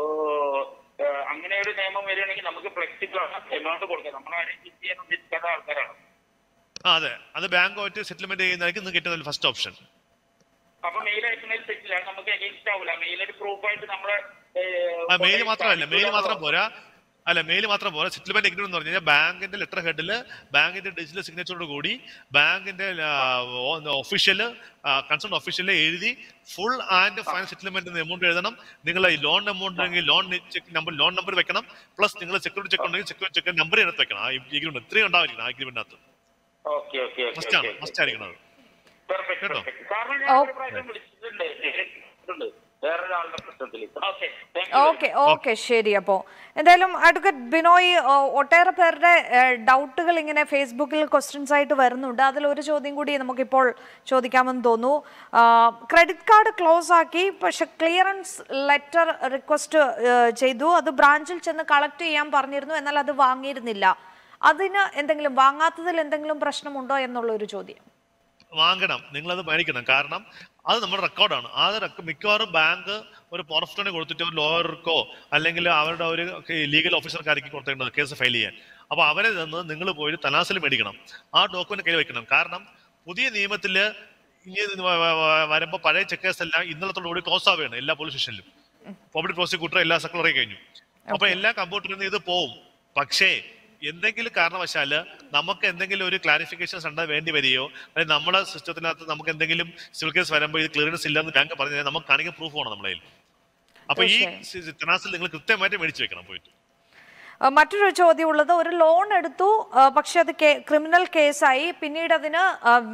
അങ്ങനെ ഒരു നിയമം വരികയാണെങ്കിൽ നമുക്ക് ഫ്ലെക്സിബിൾ ആണ് എമൗണ്ട് കൊടുക്കാം നമ്മൾ ആരെയും ചിന്ത ചെയ്യാൻ ഉദ്ദേശിക്കാത്ത ആൾക്കാരാണ് ആ അതെ അത് ബാങ്കോട്ട് സെറ്റിൽമെന്റ് ചെയ്യുന്നതായിരിക്കും നിങ്ങൾക്ക് ഏറ്റവും ഫസ്റ്റ് ഓപ്ഷൻ അപ്പൊ മെയിൽ അയക്കുന്നതിൽ തെറ്റില്ല നമുക്ക് അഗേൻസ്റ്റ് ആവില്ല മെയിൽ ഒരു പ്രൂഫായിട്ട് നമ്മളെ ആ മെയിൽ മാത്രമല്ല മെയിൽ മാത്രം പോരാ അല്ല മെയിൽ മാത്രം പോരാ സെറ്റിൽമെന്റ് എഗ്രിമെന്റ് എന്ന് പറഞ്ഞു കഴിഞ്ഞാൽ ബാങ്കിന്റെ ലെറ്റർ ഹെഡില് ബാങ്കിന്റെ ഡിജിറ്റൽ സിഗ്നേച്ചറോട് കൂടി ബാങ്കിന്റെ ഒഫീഷ്യല് കൺസേൺ ഒഫീഷ്യല് എഴുതി full and final settlement amount എഴുതണം നിങ്ങൾ ഈ ലോൺ എമൗണ്ട് ഉണ്ടെങ്കിൽ ലോൺ നമ്പർ ലോൺ നമ്പർ വെക്കണം പ്ലസ് നിങ്ങൾ സെക്യൂരിറ്റി ചെക്ക് ഉണ്ടെങ്കിൽ സെക്യൂരിറ്റി ചെക്ക് നമ്പർ എടുത്ത് വെക്കണം ആ എഗ്രിമെന്റ് ഇത്രയും ഉണ്ടായിരിക്കണം ആ എഗ്രിമെന്റിനകത്ത് ഓക്കെ ഓക്കെ മസ്റ്റ് ആണ് ഓക്കെ മസ്റ്റ് ആയിരിക്കണം അത് Perfect, കേട്ടോ? perfect. കാരണം ഞാൻ ഒരു പ്രാവശ്യം വിളിച്ചിട്ടുണ്ട് വിളിച്ചിട്ടുണ്ട്. വേറൊരാളുടെ പ്രശ്നത്തിൽ ഓക്കെ ഓക്കെ ഓക്കെ ശരി അപ്പോൾ എന്തായാലും അഡ്വക്കേറ്റ് ബിനോയ് ഓ, ഒട്ടേറെ പേരുടെ ഡൗട്ടുകൾ ഇങ്ങനെ ഫേസ്ബുക്കിൽ ക്വസ്റ്റ്യൻസ് ആയിട്ട് വരുന്നുണ്ട് അതിലൊരു ചോദ്യം കൂടി നമുക്കിപ്പോൾ ചോദിക്കാമെന്ന് തോന്നുന്നു ക്രെഡിറ്റ് കാർഡ് ക്ലോസ് ആക്കി പക്ഷെ ക്ലിയറൻസ് ലെറ്റർ റിക്വസ്റ്റ് ചെയ്തു അത് ബ്രാഞ്ചിൽ ചെന്ന് കളക്ട് ചെയ്യാൻ പറഞ്ഞിരുന്നു എന്നാൽ അത് വാങ്ങിയിരുന്നില്ല അതിന് എന്തെങ്കിലും വാങ്ങാത്തതിൽ എന്തെങ്കിലും പ്രശ്നമുണ്ടോ എന്നുള്ള ഒരു ചോദ്യം വാങ്ങണം നിങ്ങളത് മേടിക്കണം കാരണം അത് നമ്മുടെ റെക്കോർഡാണ് അത് റെക്ക- മിക്കവാറും ബാങ്ക് ഒരു പോറഫ്റ്റോനെ കൊടുത്തിട്ട് ഒരു ലോയർക്കോ അല്ലെങ്കിൽ അവരുടെ ഒരു ലീഗൽ ഓഫീസർക്കാർക്ക് കൊടുത്തേണ്ടത് കേസ് ഫയൽ ചെയ്യാൻ അപ്പൊ അവരെ നിന്ന് നിങ്ങൾ പോയി തനാസിൽ മേടിക്കണം ആ ഡോക്യുമെന്റ് കയ്യിൽ വെക്കണം കാരണം പുതിയ നിയമത്തില് ഇനി വ- വ- വ- വരുമ്പോ പഴയ ചെക്കേഴ്സ് എല്ലാം ഇന്നലത്തോടു കൂടി ക്ലോസ് ആവുകയാണ് എല്ലാ പോലീസ് സ്റ്റേഷനിലും പബ്ലിക് പ്രോസിക്യൂട്ടർ എല്ലാ സെക്രട്ടറി കഴിഞ്ഞു അപ്പൊ എല്ലാ കമ്പ്യൂട്ടറിൽ നിന്ന് ഇത് പോവും പക്ഷേ എന്തെങ്കിലും കാരണവശാല് നമുക്ക് എന്തെങ്കിലും ഒരു ക്ലാരിഫിക്കേഷൻസ് ഉണ്ടാ വേണ്ടി വരികയോ അല്ലെങ്കിൽ നമ്മുടെ സിസ്റ്റത്തിനകത്ത് നമുക്ക് എന്തെങ്കിലും സിവിൽ കേസ് വരുമ്പോൾ ഇത് ക്ലിയറൻസ് ഇല്ലെന്ന് ബാങ്ക് പറഞ്ഞു കഴിഞ്ഞാൽ നമുക്ക് കാണിക്കാൻ പ്രൂഫ് വേണം നമ്മുടെ കയ്യിൽ അപ്പൊ ഈ തീർച്ചയായും. തെനാസിൽ നിങ്ങൾ കൃത്യമായിട്ട് മേടിച്ചു വെക്കണം പോയിട്ട് ആ, മറ്റൊരു ചോദ്യം ഉള്ളത് ഒരു ലോൺ എടുത്തു ആ, പക്ഷെ അത് ക്രിമിനൽ കേസായി പിന്നീട് അതിന്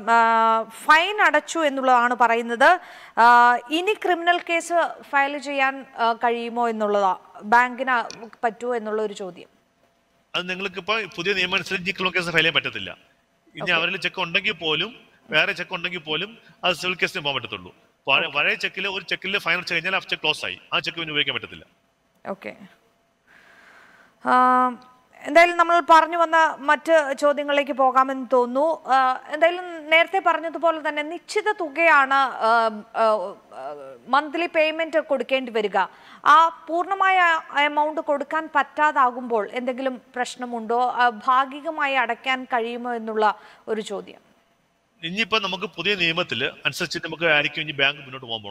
ഫൈൻ അടച്ചു എന്നുള്ളതാണ് പറയുന്നത് ആ, ഇനി ക്രിമിനൽ കേസ് ഫയൽ ചെയ്യാൻ ആ, കഴിയുമോ എന്നുള്ളതാ ബാങ്കിന് പറ്റുമോ എന്നുള്ള ഒരു ചോദ്യം അത് നിങ്ങൾക്ക് ഇപ്പൊ പുതിയ നിയമം അനുസരിച്ച് ഈ ക്രിമിനൽ കേസ് ഫയൽ ചെയ്യാൻ പറ്റത്തില്ല ഇനി അവരിൽ ചെക്ക് ഉണ്ടെങ്കിൽ പോലും വേറെ ചെക്ക് ഉണ്ടെങ്കിൽ പോലും അത് സിവിൽ കേസിന് പോകാൻ പറ്റത്തുള്ളൂ പഴയ- പഴയ ചെക്കിൽ ഒരു ചെക്കിൽ ഫൈൻ അടിച്ചു കഴിഞ്ഞാൽ ആ ചെക്ക് ക്ലോസ് ആയി ആ ചെക്ക് പിന്നെ ഉപയോഗിക്കാൻ പറ്റത്തില്ല ഓക്കെ എന്തായാലും നമ്മൾ പറഞ്ഞു വന്ന മറ്റ് ചോദ്യങ്ങളിലേക്ക് പോകാമെന്ന് തോന്നുന്നു ആ, എന്തായാലും നേരത്തെ പറഞ്ഞതുപോലെ തന്നെ നിശ്ചിത തുകയാണ് മന്ത്ലി പേയ്മെന്റ് കൊടുക്കേണ്ടി വരിക ആ പൂർണ്ണമായ എമൗണ്ട് കൊടുക്കാൻ പറ്റാതാകുമ്പോൾ എന്തെങ്കിലും പ്രശ്നമുണ്ടോ ആ, ഭാഗികമായി അടയ്ക്കാൻ കഴിയുമോ എന്നുള്ള ഒരു ചോദ്യം ഇനിയിപ്പോ നമുക്ക് പുതിയ നിയമത്തിൽ അനുസരിച്ച് നമുക്ക് ആയിരിക്കും ഇനി ബാങ്ക് മുന്നോട്ട് പോകാൻ പോണത്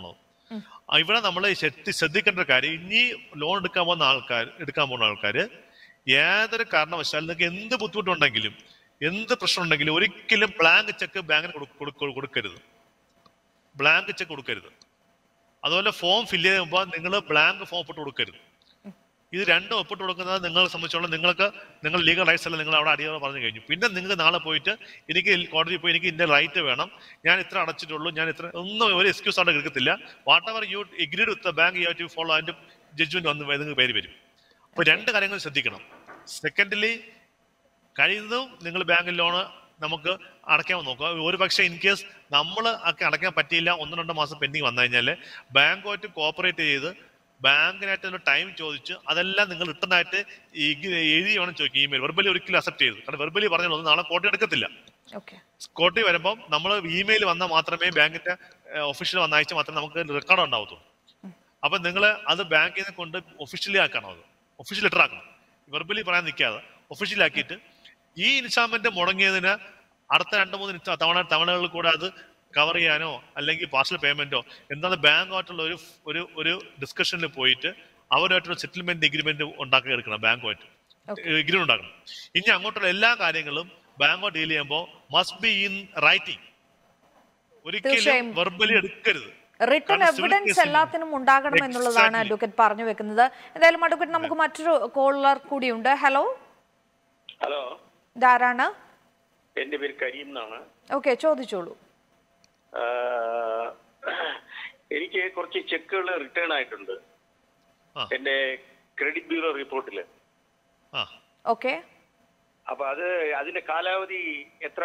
ആ, ഇവിടെ നമ്മൾ ശ്രദ്ധിക്കേണ്ട ഒരു കാര്യം ഇനി ലോൺ എടുക്കാൻ പോകുന്ന ആൾക്കാർ എടുക്കാൻ പോകുന്ന ആൾക്കാർ ഏതൊരു കാരണവശാലും നിങ്ങൾക്ക് എന്ത് ബുദ്ധിമുട്ടുണ്ടെങ്കിലും എന്ത് പ്രശ്നം ഉണ്ടെങ്കിലും ഒരിക്കലും ബ്ലാങ്ക് ചെക്ക് ബാങ്കിന് കൊടു- കൊടു- കൊടുക്കരുത് ബ്ലാങ്ക് ചെക്ക് കൊടുക്കരുത് അതുപോലെ ഫോം ഫില്ല് ചെയ്യുമ്പോൾ നിങ്ങൾ ബ്ലാങ്ക് ഫോം ഒപ്പിട്ട് കൊടുക്കരുത് ഇത് രണ്ടും ഒപ്പിട്ട് കൊടുക്കുന്നത് നിങ്ങളെ സംബന്ധിച്ചോളം നിങ്ങൾക്ക് നിങ്ങൾ ലീഗൽ റൈറ്റ്സ് എല്ലാം നിങ്ങൾ അവിടെ അടിയോടെ പറഞ്ഞു കഴിഞ്ഞു പിന്നെ നിങ്ങൾക്ക് നാളെ പോയിട്ട് എനിക്ക് കോടതി പോയി എനിക്ക് ഇതിന്റെ റൈറ്റ് വേണം ഞാൻ ഇത്ര അടച്ചിട്ടുള്ളൂ ഞാൻ ഇത്ര ഒന്നും ഒരു എക്സ്ക്യൂസ് അവിടെ എടുക്കത്തില്ല whatever you agreed with the bank you to follow അതിന്റെ ജഡ്ജ്മെന്റ് വന്ന് നിങ്ങൾക്ക് പേര് വരും അപ്പൊ രണ്ട് കാര്യങ്ങൾ ശ്രദ്ധിക്കണം സെക്കൻഡലി കഴിയുന്നതും നിങ്ങൾ ബാങ്ക് ലോണ് നമുക്ക് അടയ്ക്കാൻ നോക്കുക ഒരു പക്ഷേ ഇൻ കേസ് നമ്മൾ ഒക്കെ അടയ്ക്കാൻ പറ്റിയില്ല ഒന്ന് രണ്ട് മാസം പെൻഡിങ് വന്നു കഴിഞ്ഞാൽ ബാങ്കുമായിട്ട് കോപ്പറേറ്റ് ചെയ്ത് ബാങ്കിനായിട്ട് ഒരു ടൈം ചോദിച്ച് അതെല്ലാം നിങ്ങൾ റിട്ടേൺ ആയിട്ട് ഈ- എഴുതി വേണം ചോദിക്കും ഇമെയിൽ വെർബലി ഒരിക്കലും അക്സെപ്റ്റ് ചെയ്തു കാരണം വെർബലി പറഞ്ഞാൽ നാളെ കോട്ട എടുക്കത്തില്ല ഓക്കെ കോട്ടയിൽ വരുമ്പോൾ നമ്മൾ ഇമെയിൽ വന്നാൽ മാത്രമേ ബാങ്കിന്റെ ഒഫീഷ്യൽ വന്ന ആഴ്ച മാത്രമേ നമുക്ക് റെക്കോർഡ് ഉണ്ടാവത്തുള്ളൂ അപ്പൊ നിങ്ങൾ അത് ബാങ്കിൽ നിന്ന് കൊണ്ട് ഒഫീഷ്യലി ആക്കണം അത് ഒഫീഷ്യൽ ലെറ്റർ ആക്കണം വെർബലി പറയാൻ നിൽക്കാതെ ഒഫീഷ്യൽ ആക്കിയിട്ട് ഈ ഇൻസ്റ്റാൾമെന്റ് മുടങ്ങിയതിന് അടുത്ത രണ്ട് മൂന്ന് ഇൻസ്റ്റാ- തവണ തവണകളിൽ കൂടെ അത് കവർ ചെയ്യാനോ അല്ലെങ്കിൽ പാർസൽ പേയ്മെന്റോ എന്താണ് ബാങ്കുമായിട്ടുള്ള ഒരു ഒരു ഒരു ഡിസ്കഷനിൽ പോയിട്ട് അവരുമായിട്ടുള്ള സെറ്റിൽമെന്റ് എഗ്രിമെന്റ് ഉണ്ടാക്കി എടുക്കണം ബാങ്കുമായിട്ട് എഗ്രിമെന്റ് ഉണ്ടാക്കണം ഇനി അങ്ങോട്ടുള്ള എല്ലാ കാര്യങ്ങളും ബാങ്കോ ഡീൽ ചെയ്യുമ്പോൾ മസ്റ്റ് ബി ഇൻ റൈറ്റിംഗ് ഒരിക്കലും തീർച്ചയായും. വെർബലി എടുക്കരുത് റിട്ടേൺ കാരണം civil എവിഡൻസ് case ൽ- എല്ലാത്തിനും ഉണ്ടാകണം എന്നുള്ളതാണ് Exactly. അഡ്വക്കേറ്റ് പറഞ്ഞു വെക്കുന്നത് എന്തായാലും അഡ്വക്കേറ്റ് നമുക്ക് മറ്റൊരു കോളർ കൂടിയുണ്ട് ഹലോ ഹലോ ഇതാരാണ് എന്റെ പേര് കരീം എന്നാണ് ഓക്കെ ചോദിച്ചോളൂ ആഹ് എനിക്ക് കുറച്ച് ചെക്കുകൾ റിട്ടേൺ ആയിട്ടുണ്ട് ആ. എന്റെ ക്രെഡിറ്റ് ബ്യൂറോ റിപ്പോർട്ടിൽ ആ ഓക്കെ അപ്പൊ അത് അതിന്റെ കാലാവധി എത്ര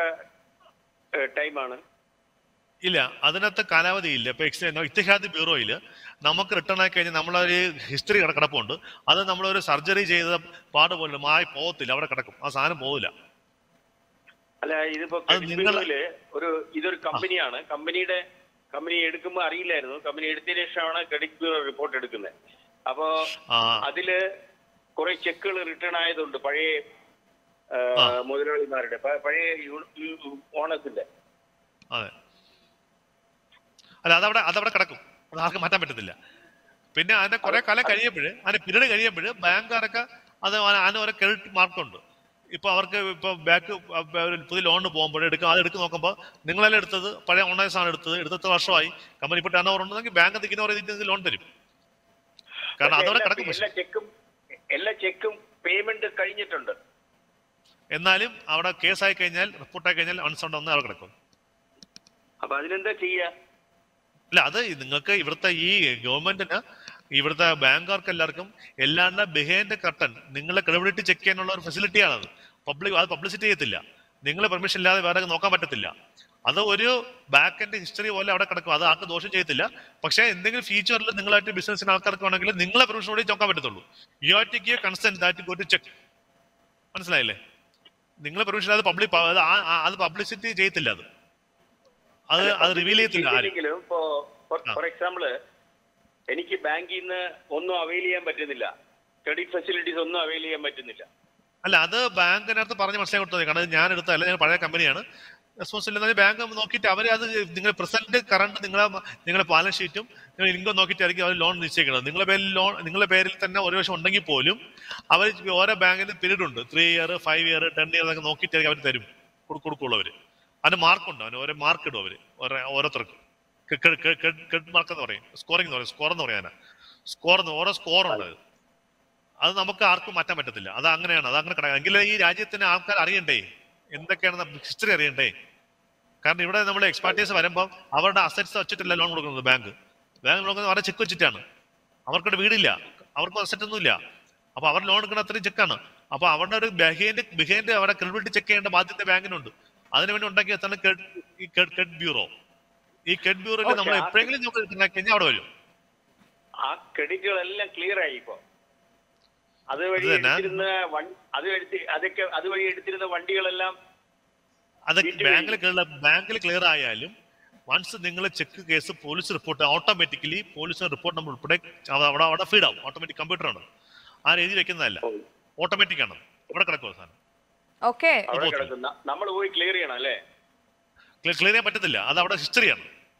ടൈമാണ് ഇല്ല അതിനകത്ത് കാലാവധി ഇല്ല ഇപ്പൊ എക്സ് ഇത്തിഹാദ് ബ്യൂറോയിൽ നമുക്ക് റിട്ടേൺ ആയി കഴിഞ്ഞാൽ നമ്മളൊരു ഹിസ്റ്ററി കിടപ്പുണ്ട് അത് നമ്മളൊരു സർജറി ചെയ്ത പാട് പോലും മായി പോകത്തില്ല അവിടെ കിടക്കും ആ സാധനം പോകില്ല അല്ല ഇതിപ്പോ അത് ക്രെഡിറ്റ് നിങ്ങൾ- ബ്യൂറോയില് ഒരു ഇതൊരു കമ്പനിയാണ് കമ്പനിയുടെ കമ്പനി എടുക്കുമ്പോൾ അറിയില്ലായിരുന്നു കമ്പനി എടുത്തതിന് ശേഷമാണ് ക്രെഡിറ്റ് ബ്യൂറോ റിപ്പോർട്ട് എടുക്കുന്നത് അപ്പോ ആ അതില് കുറെ ചെക്കുകൾ റിട്ടേൺ ആയതുണ്ട് പഴയ ആ, ആ. മുതലാളിമാരുടെ പ- പഴയ ഓണത്തിന്റെ അതെ അല്ല അതവിടെ അതവിടെ കിടക്കും അത് ആർക്കും മാറ്റാൻ പറ്റത്തില്ല പിന്നെ അതിന്റെ കുറെ കാലം കഴിയുമ്പോൾ അതിന്റെ പീരീഡ് കഴിയുമ്പോൾ ബാങ്കുകാരൊക്കെ അത് അതിന് ഓരോ ക്രെഡിറ്റ് മാർക്കുണ്ട് ഇപ്പൊ അവർക്ക് ഇപ്പൊ ബാക്ക് പുതിയ ലോണിന് പോകുമ്പോൾ എടുക്കും അത് എടുത്ത് നോക്കുമ്പോൾ നിങ്ങളെല്ലാം എടുത്തത് പഴയ ഓണേഴ്സ് ആണ് എടുത്തത് എടുത്ത വർഷമായി കമ്പനി ഇപ്പൊ ടേൺ ഓവർ ഉണ്ടെങ്കിൽ ബാങ്ക് ഇഗ്നോർ ചെയ്തിട്ട് ലോൺ തരും കാരണം അതവിടെ എല്ലാ- കിടക്കും എല്ലാ പക്ഷേ ചെക്കും എല്ലാ ചെക്കും പേയ്മെന്റ് കഴിഞ്ഞിട്ടുണ്ട് എന്നാലും അവിടെ കേസായി കഴിഞ്ഞാൽ റിപ്പോർട്ടായി കഴിഞ്ഞാൽ അൺസൗണ്ട് ഒന്ന് അവിടെ കിടക്കും അപ്പൊ അതിനെന്താ ചെയ്യാ അല്ല അത് നിങ്ങൾക്ക് ഇവിടുത്തെ ഈ ഗവൺമെന്റിന് ഇവിടുത്തെ ബാങ്കുകാർക്ക് എല്ലാവർക്കും എല്ലാവരുടെ ബിഹൈൻഡ് കർട്ടൻ നിങ്ങളെ ക്രെഡിബിലിറ്റി ചെക്ക് ചെയ്യാനുള്ള ഒരു ഫെസിലിറ്റിയാണത് പബ്ലിക് അത് പബ്ലിസിറ്റി ചെയ്യത്തില്ല നിങ്ങളെ പെർമിഷൻ ഇല്ലാതെ വേറെ നോക്കാൻ പറ്റത്തില്ല അത് ഒരു ബാക്ക് എൻഡ് ഹിസ്റ്ററി പോലെ അവിടെ കിടക്കും അത് ആർക്കും ദോഷം ചെയ്യത്തില്ല പക്ഷേ എന്തെങ്കിലും ഫീച്ചറിൽ നിങ്ങളായിട്ട് ബിസിനസ്സിന് ആൾക്കാർക്ക് വേണമെങ്കിൽ നിങ്ങളെ പെർമിഷൻ കൂടി നോക്കാൻ പറ്റത്തുള്ളൂ you are to give consent that go to check മനസ്സിലായില്ലേ നിങ്ങളെ പെർമിഷൻ ഇല്ലാതെ പബ്ലിക് അത് പബ്ലിസിറ്റി ചെയ്യത്തില്ല അത് അത് അത് റിവീൽ ചെയ്യത്തില്ല ആരും ചെയ്തില്ലെങ്കിലും ഇപ്പോ ആ. ഫോർ എക്സാമ്പിള് എനിക്ക് ബാങ്കിൽ നിന്ന് ഒന്നും അവൈൽ ചെയ്യാൻ പറ്റുന്നില്ല ക്രെഡിറ്റ് ഫെസിലിറ്റീസ് ഒന്നും അവൈൽ ചെയ്യാൻ പറ്റുന്നില്ല അല്ല അത് ബാങ്കിനകത്ത് പറഞ്ഞ് മനസ്സിലാക്കി കൊടുത്തത് കാരണം ഞാൻ എടുത്തല്ല ഞാൻ പഴയ കമ്പനിയാണ് റെസ്പോൺസിബിലിറ്റി ബാങ്ക് നോക്കിയിട്ട് അവർ അത് നിങ്ങൾ പ്രസന്റ് കറണ്ട് നിങ്ങളെ നിങ്ങളുടെ ബാലൻസ് ഷീറ്റും നിങ്ങൾ ഇൻകം നോക്കിയിട്ടായിരിക്കും അവർ ലോൺ നിശ്ചയിക്കുന്നത് നിങ്ങളുടെ പേരിൽ ലോൺ നിങ്ങളുടെ പേരിൽ തന്നെ ഒരു വർഷം ഉണ്ടെങ്കിൽ പോലും അവർ ഓരോ ബാങ്കിന് പീരീഡ് ഉണ്ട് three year five year ten year എന്നൊക്കെ നോക്കിയിട്ടായിരിക്കും അവർ തരും കൊടു- കൊടുക്കുള്ളൂ അവർ അതിന് മാർക്കുണ്ട് അവന് ഓരോ മാർക്ക് ഇടും അവർ ഓരോ ഓരോരുത്തർക്കും ക്രെഡിറ്റ് മാർക്ക് എന്ന് പറയും സ്കോറിംഗ് എന്ന് പറയും സ്കോർ എന്ന് പറയാനാ സ്കോർ ഓരോ സ്കോർ ഉണ്ട് അത് അത് നമുക്ക് ആർക്കും മാറ്റാൻ പറ്റത്തില്ല അത് അങ്ങനെയാണ് അത് അങ്ങനെ കിടക്കുക എങ്കിലും ഈ രാജ്യത്തിന് ആൾക്കാർ അറിയണ്ടേ എന്തൊക്കെയാണ് ഹിസ്റ്ററി അറിയണ്ടേ കാരണം ഇവിടെ നമ്മൾ എക്സ്പാർട്ടീസ് വരുമ്പോൾ അവരുടെ അസറ്റ്സ് വെച്ചിട്ടല്ല ലോൺ കൊടുക്കുന്നത് ബാങ്ക് ബാങ്ക് കൊടുക്കുന്നത് അവരുടെ ചെക്ക് വെച്ചിട്ടാണ് അവർക്കൊരു വീടില്ല അവർക്ക് അസറ്റ് ഒന്നുമില്ല അപ്പൊ അവർ ലോൺ എടുക്കുന്ന അത്രയും ചെക്കാണ് അപ്പൊ അവരുടെ ഒരു ബിഹൈൻഡ് ബിഹൈൻഡ് അവരുടെ ക്രെഡിബിലിറ്റി ചെക്ക് ചെയ്യേണ്ട ബാധ്യത ബാങ്കിനുണ്ട് അതിനുവേണ്ടി ഉണ്ടാക്കിയതാണ് ഈ ക്രെഡിറ്റ് ബ്യൂറോ ഈ ക്രെഡിറ്റ് ബ്യൂറോയിൽ Okay, നമ്മൾ ആ- എപ്പോഴെങ്കിലും നമുക്ക് ഉണ്ടാക്കി കഴിഞ്ഞാൽ അവിടെ വരും ആ ക്രെഡിറ്റുകളെല്ലാം ക്ലിയർ ആയി ഇപ്പൊ അതുവഴി അത് തന്നെ. എടുത്തിരുന്ന വൺ- അത് എടുത്ത് അതൊക്കെ അതുവഴി എടുത്തിരുന്ന വണ്ടികളെല്ലാം അത് വീട്ടിൽ ബാങ്കിൽ ബാങ്കിൽ ക്ലിയർ ആയാലും വൺസ് നിങ്ങൾ check case police report automatically police report നമ്മൾ ഉൾപ്പെടെ അവ- അവിടെ അവിടെ ഫീഡ് ആവും ഓട്ടോമാറ്റിക് കമ്പ്യൂട്ടർ ആണ് ആരും എഴുതി വെക്കുന്നതല്ല ഓട്ടോമാറ്റിക് ആണ് ഇവിടെ കിടക്കുക സാധനം ഓക്കെ അവിടെ പോകത്തില്ല. കിടക്കുന്ന നമ്മൾ പോയി ക്ലിയർ ചെയ്യണം അല്ലേ ക്ലിയർ ചെയ്യാൻ പറ്റത്തില്ല അത് അവിടെ ഹിസ്റ്ററിയാണ്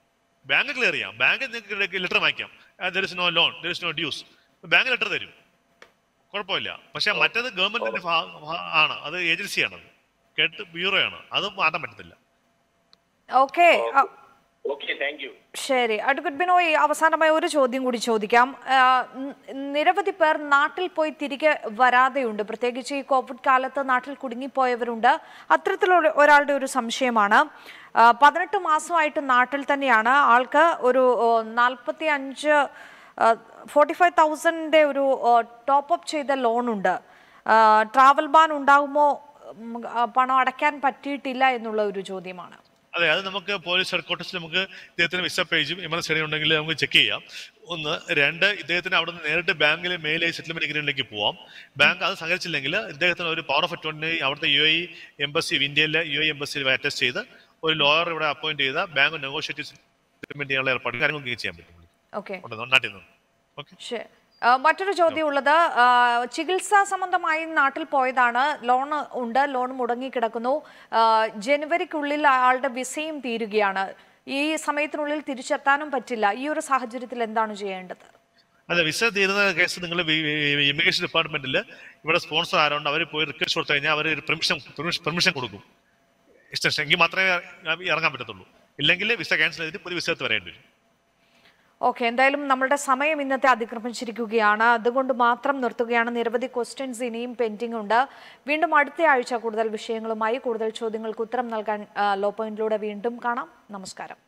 ബാങ്ക് ക്ലിയർ ചെയ്യാം ബാങ്ക് നിങ്ങൾക്ക് ലെറ്റർ വായിക്കാം there is no loan there is no dues bank letter തരും കുഴപ്പമില്ല പക്ഷെ മറ്റേത് ഗവൺമെന്റിന്റെ ഭാ- ഭാ- ആണ് അത് ഏജൻസിയാണ് അത് കേട്ട് ബ്യൂറോ ആണ് അത് മാറ്റാൻ പറ്റത്തില്ല ഓക്കെ ഓക്കെ താങ്ക് യു ശരി അഡ്വക്കേറ്റ് ബിനോയ് അവസാനമായി ഒരു ചോദ്യം കൂടി ചോദിക്കാം ആ, ന- നിരവധി പേർ നാട്ടിൽ പോയി തിരികെ വരാതെയുണ്ട് പ്രത്യേകിച്ച് ഈ കോവിഡ് കാലത്ത് നാട്ടിൽ കുടുങ്ങിപ്പോയവരുണ്ട് അത്തരത്തിലുള്ള ഒരാളുടെ ഒരു സംശയമാണ് ആ, പതിനെട്ട് മാസമായിട്ട് നാട്ടിൽ തന്നെയാണ് ആൾക്ക് ഒരു നാൽപ്പത്തി അഞ്ച് ഫോർട്ടി ഫൈവ് തൗസൻഡിൻ്റെ ഒരു ടോപ്പ് അപ്പ് ചെയ്ത ലോണുണ്ട് ട്രാവൽ ബാൻ ഉണ്ടാകുമോ ഉം, ആ, പണം അടയ്ക്കാൻ പറ്റിയിട്ടില്ല എന്നുള്ള ഒരു ചോദ്യമാണ് അതെ അത് നമുക്ക് പോലീസ് ഹെഡ്ക്വാർട്ടേഴ്സിൽ നമുക്ക് ഇദ്ദേഹത്തിന് വിസ പേജും എമർജൻസി ഉണ്ടെങ്കിൽ നമുക്ക് ചെക്ക് ചെയ്യാം ഒന്ന് രണ്ട് ഇദ്ദേഹത്തിന് അവിടെ നിന്ന് നേരിട്ട് ബാങ്കിൽ മെയിൽ സെറ്റിൽമെന്റ് അഗ്രിമെന്റിലേക്ക് പോവാം ബാങ്ക് അത് സഹകരിച്ചില്ലെങ്കിൽ ഇദ്ദേഹത്തിന് ഒരു പവർ ഓഫ് അറ്റോർണി അവിടുത്തെ യു ഐ എംബസി ഇന്ത്യയിലെ യു ഐ എംബസിയിൽ അറ്റസ്റ്റ് ചെയ്ത് ഒരു ലോയർ ഇവിടെ അപ്പോയിന്റ് ചെയ്ത ബാങ്ക് നെഗോഷിയേറ്റ് സെറ്റിൽമെന്റ് ചെയ്യാനുള്ള ഏർപ്പാട് കാര്യങ്ങൾ ചെയ്യാൻ പറ്റും ഓക്കെ ഉണ്ട്, നാട്ടിൽ നിന്ന് ഓക്കെ ശരി. ആ, മറ്റൊരു ചോദ്യം ഉള്ളത് ആ, ചികിത്സാ സംബന്ധമായി നാട്ടിൽ പോയതാണ് ലോൺ ഉണ്ട് ലോൺ മുടങ്ങിക്കിടക്കുന്നു ആ, ജനുവരിക്കുള്ളിൽ ആളുടെ വിസയും തീരുകയാണ് ഈ സമയത്തിനുള്ളിൽ തിരിച്ചെത്താനും പറ്റില്ല ഈ ഒരു സാഹചര്യത്തിൽ എന്താണ് ചെയ്യേണ്ടത് അതെ വിസ തീരുന്ന കേസ് നിങ്ങൾ ഇമിഗ്രേഷൻ ഡിപ്പാർട്ട്മെന്റിൽ ഇവിടെ സ്പോൺസർ ആരുണ്ട് അവർ പോയി റിക്വസ്റ്റ് കൊടുത്തു കഴിഞ്ഞാൽ അവർ പെർമിഷൻ പെർമിഷൻ കൊടുക്കും എക്സ്റ്റൻഷൻ എങ്കിൽ മാത്രമേ ഇറങ്ങാൻ പറ്റത്തുള്ളൂ ഇല്ലെങ്കിൽ വിസ ക്യാൻസൽ ചെയ്തിട്ട് പുതിയ വിസ എടുത്ത് വരേണ്ടി വരും ഓക്കെ എന്തായാലും നമ്മളുടെ സമയം ഇന്നത്തെ അതിക്രമിച്ചിരിക്കുകയാണ് അതുകൊണ്ട് മാത്രം നിർത്തുകയാണ് നിരവധി ക്വസ്റ്റ്യൻസ് ഇനിയും പെൻഡിംഗ് ഉണ്ട് വീണ്ടും അടുത്ത ആഴ്ച കൂടുതൽ വിഷയങ്ങളുമായി കൂടുതൽ ചോദ്യങ്ങൾക്ക് ഉത്തരം നൽകാൻ ആ, ലോ പോയിന്റിലൂടെ വീണ്ടും കാണാം നമസ്കാരം